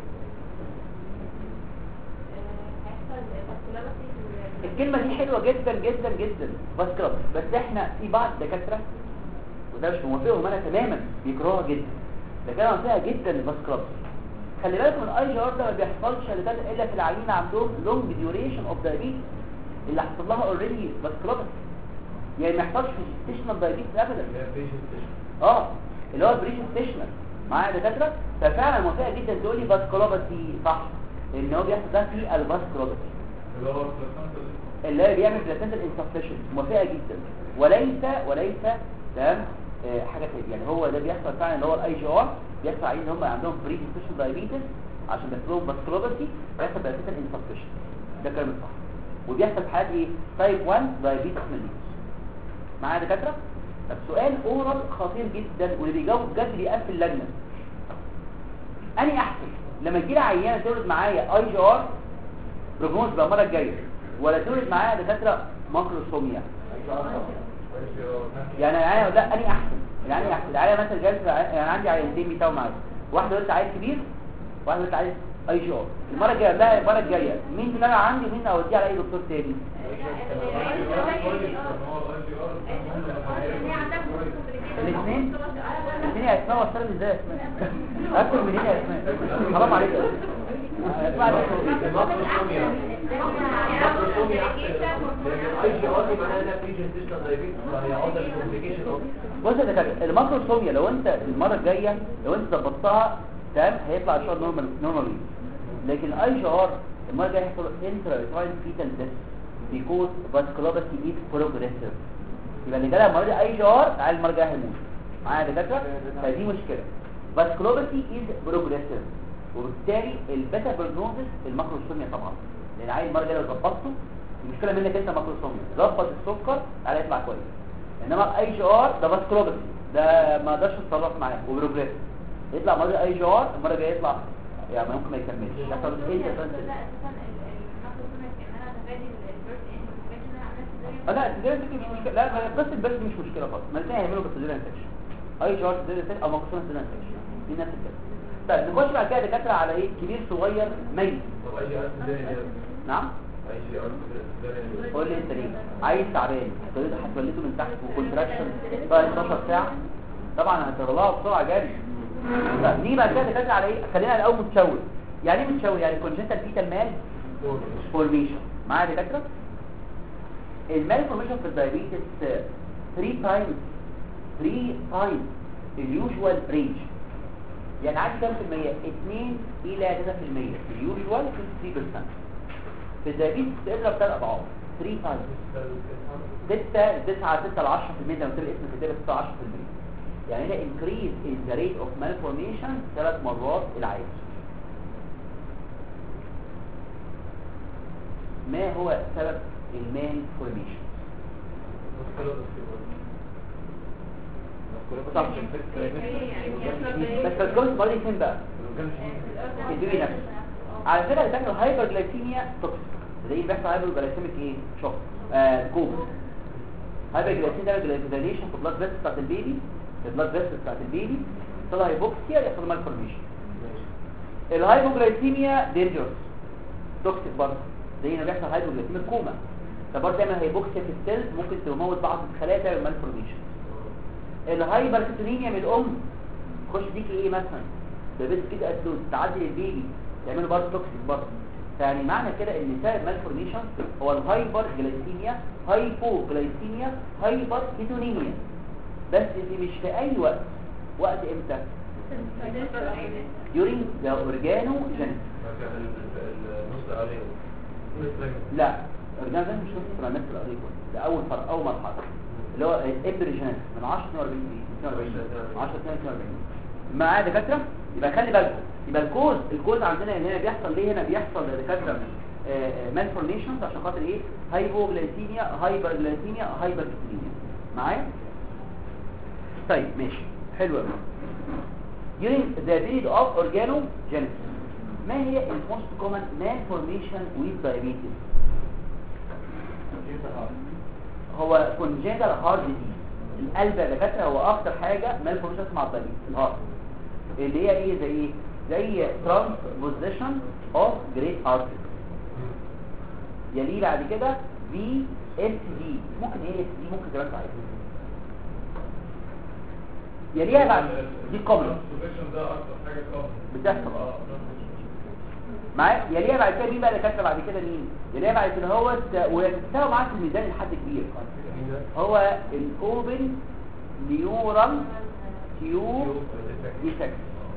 الكلمة دي حلوة جدا جدا جدا بس كده بس احنا في بعض الدكاترة وده مش موافقهم انا تماما بيكرهوها جدا ده كده منطقة جدا الباس كلاب خلي بالك من الاي جي ار ده ما بيحصلش الا في العيانين عندهم لونج ديوريشن اوف دايابيتس اللي حصل لها اوريدي باس كلاب يعني ما يحصلش في ستيشنال دايابيتس ابدا اه اللي هو بريش ستيشنال معايا دكاتره ففعلا موافقه جدا تقول لي فاسكولوباثي صح ان هو بيحصل ده في الفاسكولوباثي اللي هو اللي هو بيعمل بلاسنتال انسفشن موافقه جدا وليس وليس تمام آه حاجه تانية يعني هو ده بيحصل فعلا اللي هو الاي جي ار بيحصل عليه ان هم عندهم بري ستيشنال دايابيتس عشان بيحصل لهم فاسكولوباثي بيحصل بلاسنتال انسفشن ده كلام صح وبيحصل في حالات ايه تايب 1 دايابيتس ميليتس معايا دكاتره طب سؤال اورال خطير جدا واللي بيجاوب بجد بيقفل اللجنه اني احسن لما تجي لي عيانه تولد معايا اي جي ار بروجنوز بقى المره الجايه ولا تولد معايا دكاتره ماكروسوميا يعني العيانه لا اني احسن يعني احسن العيانه مثلا جالسه يعني عندي عيانتين بيتاو معايا واحده قلت عيل كبير واحده قلت عيل اي جي ار المره الجايه لا المره الجايه مين اللي انا عندي ومين اوديه على اي دكتور تاني الاثنين الاثنين يا اسماء وصلت ازاي يا اسماء اكل منين يا اسماء حرام عليك يا اسماء بص يا دكاتره الماكروسوميا لو انت المره الجايه لو انت ظبطتها تمام هيطلع ان شاء الله نورمال نورمال لكن اي جي ار المره الجايه هيحصل انترا يوتراين فيتال ديث because vasculopathy is progressive يبقى اللي جالها المره دي اي جي ار تعالى المره الجايه هيموت معايا يا دكاتره فدي مشكله vasculopathy is progressive وبالتالي البيتا بروجنوزس الماكروسوميا طبعا لان عايز المره الجايه لو ظبطته المشكله منك انت ماكروسوميا ظبط السكر تعالى يطلع كويس انما اي جي ار ده vasculopathy ده ما اقدرش اتصرف معاه وبروجريسيف يطلع المره اي جي ار المره الجايه يطلع يعني ممكن ما يكملش يحصل ايه اه لا السيزيريان سيكشن مش مشكله لا ما- بس البس مش مشكله خالص ما الاثنين هيعملوا بالسيزيريان سيكشن اي شارت سيزيريان سيكشن او مقصود سيزيريان سيكشن دي نفس الكلام طيب نخش بعد كده دكاتره على ايه كبير صغير ميت طب اي جي ار سيزيريان نعم اي جي ار سيزيريان قول لي انت ليه عايز تعبان تقدر هتولده من تحت وكونتراكشن بقى 12 ساعه طبعا هتطلعه بسرعه جري طيب نيجي بعد كده دكاتره على ايه خلينا الاول متشوه يعني ايه متشوه يعني كونجنتال فيتال مال فورميشن معايا يا دكاتره المال فورميشن في الدايابيتس 3 تايمز 3 تايمز اليوجوال رينج يعني عادي كام في المية 2 الى 3% اليوجوال 3% في الدايابيتس تضرب ثلاث اضعاف 3 تايمز 6 9 6 ل 10% لما تلاقي اسم كتابه 6 10% يعني هنا increase in the rate of malformation ثلاث مرات العادي ما هو سبب المان فورميشن صح بس الكورس بادي فين بقى البيبي نفسه على فكره ده الهايبر جلايسيميا توكسيك زي اللي بيحصل هايبر جلايسيميك ايه شوك آه كوم هايبر جلايسيميا ده جلايكوزيليشن في البلاد فيسل بتاعت البيبي في البلاد فيسل بتاعت البيبي يحصل هايبوكسيا يحصل مال فورميشن الهايبوجلايسيميا دينجرس توكسيك برضه زي اللي بيحصل هايبوجلايسيميا كوما فبرضه تعمل هايبوكسيا في السيلز ممكن تموت بعض الخلايا تعمل مال فورميشن الهايبركتونيميا من الام خش ديك ايه مثلا ده بس كده اسود تعدي للبيبي تعمله برضه توكسيك برضه يعني معنى كده ان سبب مالفورميشن هو الهايبر جلايسيميا هايبو جلايسيميا هايبر كيتونيميا بس دي مش في اي وقت وقت امتى during the organogenesis النص عليه لا organogenesis مش نص ترانست الاريكون ده اول فرق اول مرحله اللي هو الابريجينيس من 10 42 42 10 42 معايا دكاتره يبقى خلي بالكم يبقى الكوز الكوز عندنا هنا بيحصل ليه هنا بيحصل يا دكاتره مالفورميشنز عشان خاطر ايه هايبوغلايسيميا هايبرجلايسيميا هايبركتينيا معايا طيب ماشي حلو قوي during the period of organogenesis ما هي ال most common malformation with diabetes هو congenital heart disease القلب يا دكاتره هو اكتر حاجه malformation مع الدايبيتس الهارت اللي هي ايه زي ايه زي transposition of great artery يليه بعد كده في اس دي ممكن ايه اس دي ممكن كمان تعرف يليها بعد دي كومن ده اكتر حاجه كومن بتحصل اه معايا يليها بعد كده مين بقى اللي كاتبه بعد كده مين يليها بعد كده هو ويتساوي معاك في الميزان لحد كبير هو الاوبن نيورال تيوب ديفكت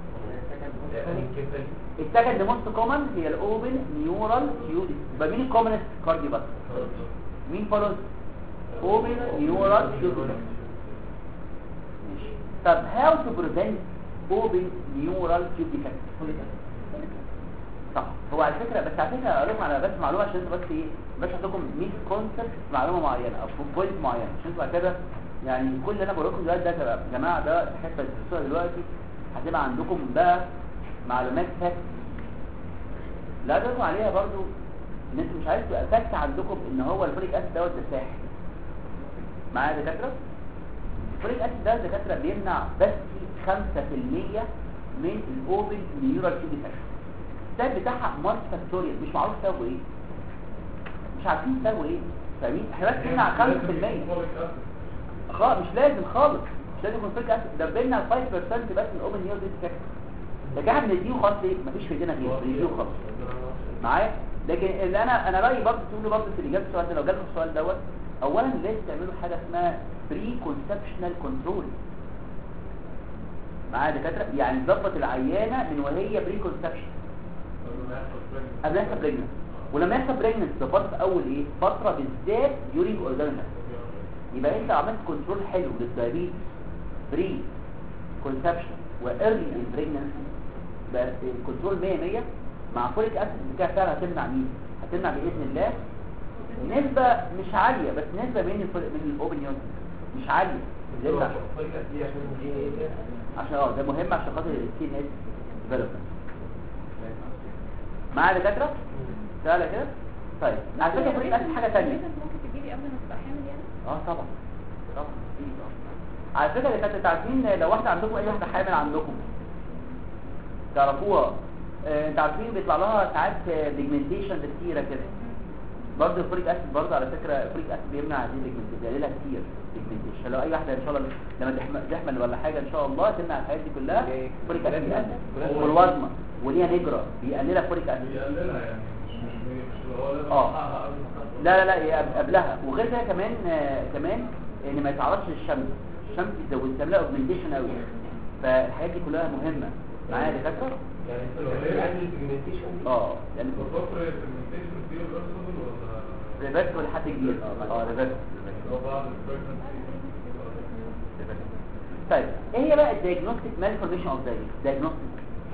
السكند موست كومن هي الاوبن نيورال تيوب يبقى مين الكومنست كارديو بس مين فولوز اوبن نيورال تيوب ماشي طب هاو تو بريفنت اوبن نيورال تيوب ديفكت صح هو على فكره بس على فكره اقول لكم على بس معلومه عشان انتوا بس ايه بس عندكم ميس كونسبت في معلومه معينه او في بوينت معين عشان تبقى كده يعني كل اللي انا بقول لكم دلوقتي ده تبقى يا جماعه ده الحته اللي بتدرسوها دلوقتي هتبقى عندكم بقى معلومات فاكت لا اقول عليها برضو ان انتوا مش عايز تبقى فاكت عندكم ان هو الفوليك اسيد دوت ده ساحر معايا يا دكاتره الفوليك اسيد ده دكاتره بيمنع بس 5% من الاوبن نيورال تيوب ديفكت السبب بتاعها مارس فاكتوريال مش معروف سببه ايه مش عارفين سببه ايه فاهمين احنا بس بنمنع 5% خالص مش لازم خالص مش لازم يكون فوليك اسيد ده بيمنع 5% بس من الاوبن نيورال تيوب ديفكت لكن احنا بنديه خالص ايه مفيش في ايدينا غيره بنديه خالص معايا لكن اللي انا انا رايي برضه تقولوا برضه في الاجابه السؤال ده لو جالكم السؤال دوت اولا لازم تعملوا حاجه اسمها بري كونسبشنال كنترول معايا دكاتره يعني تظبط العيانه من وهي بري كونسبشن قبل ما يحصل بريجننس ولما يحصل بريجننس ده فتره اول ايه فتره بالذات ديورينج اورجانيزم يبقى انت عملت كنترول حلو للدايابيتس بري كونسبشن وايرلي بريجننسي بقى الكنترول 100 100 مع فوليك اسيد كده فعلا هتمنع مين هتمنع باذن الله نسبه مش عاليه بس نسبه من الفول... من الاوبن يونت مش عاليه ليه عشان اه ده مهم عشان خاطر السي ان اس ديفلوبمنت معايا دكاتره سهله كده طيب على فكره فوليك اسيد حاجه ثانيه ممكن تجيبي قبل ما تبقى حامل يعني اه طبعا طبعا أكيد، آه. على فكره اللي كانت عارفين لو واحده عندكم اي واحده حامل عندكم تعرفوها آه، انت عارفين بيطلع لها ساعات بيجمنتيشن كتيره كده برضه الفوليك اسيد برضه على فكره الفوليك اسيد بيمنع هذه البيجمنتيشن بيقللها كتير بيجمنتيشن لو اي واحده ان شاء الله لما تحمل, تحمل ولا حاجه ان شاء الله تمنع الحاجات دي كلها فوليك اسيد بيقلل والوزمه وليها نجره بيقللها فوليك اسيد بيقللها يعني مش مش مش هو لازم آه. يحققها قبل ما تحصل. لا لا لا هي قبل- قبلها وغير كده كمان آه، كمان ان ما يتعرضش للشمس الشمس بتزود تعملها اوجمنتيشن قوي فالحاجات دي كلها مهمه معايا يا دكاتره يعني انت لو هي عندي البيجمنتيشن اه يعني بتفكر البيجمنتيشن دي ريفرسبل ولا ريفرس لحد كبير اه ريفرس لو بعد البريجنسي طيب ايه هي بقى الدايجنوستيك مالفورميشن اوف دايبيتس دايجنوستيك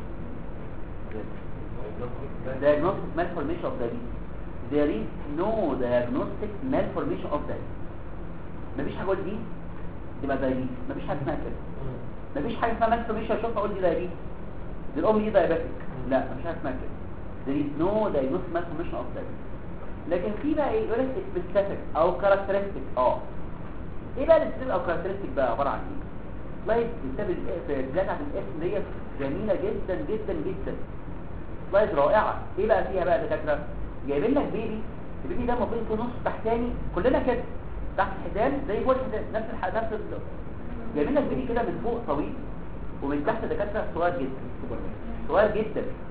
diagnostic malformation of diabetes there is no diagnostic malformation of diabetes مفيش حاجه اقول دي تبقى diabetes مفيش حاجه اسمها كده مفيش حاجه اسمها malformation اشوفها اقول دي diabetes دي الام دي diabetic لا مفيش حاجه اسمها كده there is no diagnostic malformation of diabetes لكن في بقى ايه يقول لك specific او characteristic اه ايه بقى السبب او characteristic بقى عباره عن ايه سلايد بتسبب في البلاد عن الاسم ديت جميله جدا جدا جدا سلايد رائعه ايه بقى فيها بقى يا دكاتره جايبين لك بيبي البيبي ده المفروض يكون نص تحتاني كلنا كده تحت الحزام زي فوق الحزام نفس الح... نفس ال... جايبين لك بيبي كده من فوق طويل ومن تحت دكاتره صغير جدا صغير جدا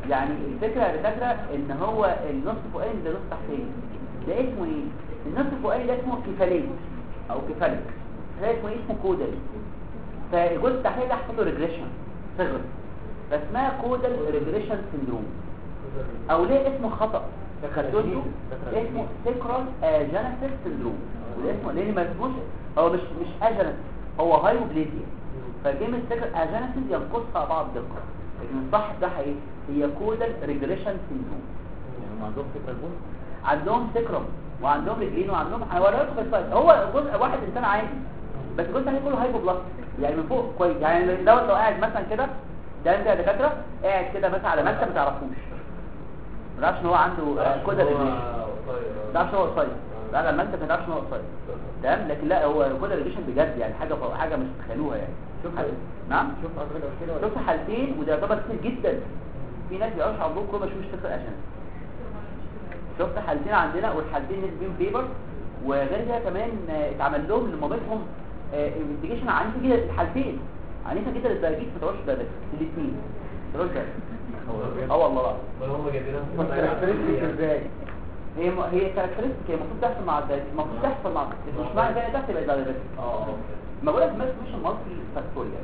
يعني الفكره يا دكاتره ان هو النص فوقاني ده نص تحتاني ده اسمه ايه النص الفوقاني ده اسمه كفاليك او كفاليك ده اسمه ايه اسمه كودل فالجزء التحتاني ده حصل له ريجريشن صغر فاسمها كودل ريجريشن سيندروم او ليه اسمه خطا خدته اسمه سيكرال اجينيسيس سيندروم وده اسمه لان ما اسموش هو مش مش اجينيس هو هايبوبليزيا فكلمه سيكرال اجينيسيس ينقصها بعض دقه لكن الصح بتاعها ايه هي كودال ريجريشن سيندروم يعني عندهم فكره البن عندهم سكرم وعندهم رجلين وعندهم هوريكم في السلايد هو جزء واحد انسان عادي بس الجزء الثاني كله هايبوبلاست يعني من فوق كويس يعني لو لو قاعد مثلا كده ده انت يا دكاتره قاعد كده مثلا على مكتب ما تعرفوش ما تعرفش ان هو عنده آه، كودال ريجريشن ما تعرفش ان هو قصير لا لما انت ما تعرفش ان هو قصير تمام لكن لا هو كودال ريجريشن بجد يعني حاجه حاجه مش تتخيلوها يعني شوف حاجة. نعم شوف حضرتك قبل كده ولا شفت حالتين وده يعتبر كتير جدا في ناس بيعيشوا عندهم كل ما يشوفوش فكره عشان شفت حالتين عندنا والحالتين نزل بيهم بيبر وغير كده كمان آه، اتعمل لهم لمامتهم انفستيجيشن عنيفه جدا الحالتين عنيفه جدا للدايبيت ما تقعدش ده الاثنين ما تقعدش اه والله العظيم ولا هم جايبينها ما كاركترستيك ازاي هي م... هي كاركترستيك هي المفروض تحصل مع الدايبيت المفروض تحصل مع مش معنى كده تحصل يبقى دايبيت اه ما بقولك ما اسموش المالتي فاكتوريال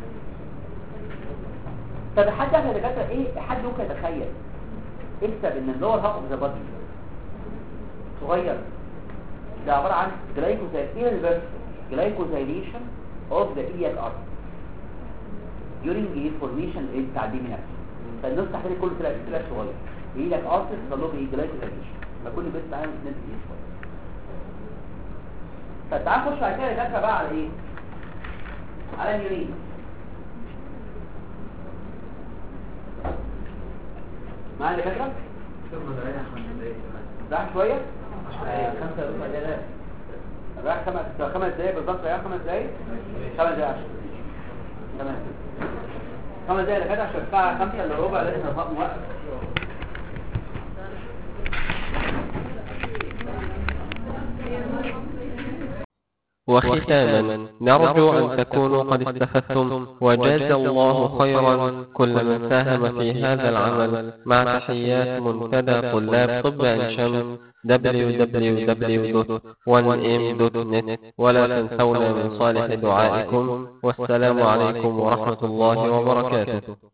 طب حد يعرف يا دكاتره ايه حد ممكن يتخيل اكتب ان اللور هاف اوف ذا بادي صغير ده عباره عن جلايكوزايليشن جلايكوزايليشن اوف ذا ايلياك ارت during the formation التعديل نفسه فالنص تحت كله طلع طلع صغير ايلياك ارت حصل له ايه جلايكوزايليشن فكل بيت تعمل نسبه ايه شويه طب تعال نخش بعد كده يا دكاتره بقى على ايه على اليورين معايا يا دكاتره شوف ما نريح خمس دقايق كمان راح شويه آه، خمسة ربع دقايق راح خمس خمس دقايق بالظبط راح خمس دقايق خمس دقايق عشان تمام خمس دقايق يا دكاتره عشان الساعه 5 الا ربع لازم نوقف موقف وختاما نرجو أن تكونوا قد استفدتم وجاز الله خيرا كل من ساهم في هذا العمل مع تحيات منتدى طلاب طب عين شمس www.1m.net ولا تنسونا من صالح دعائكم والسلام عليكم ورحمة الله وبركاته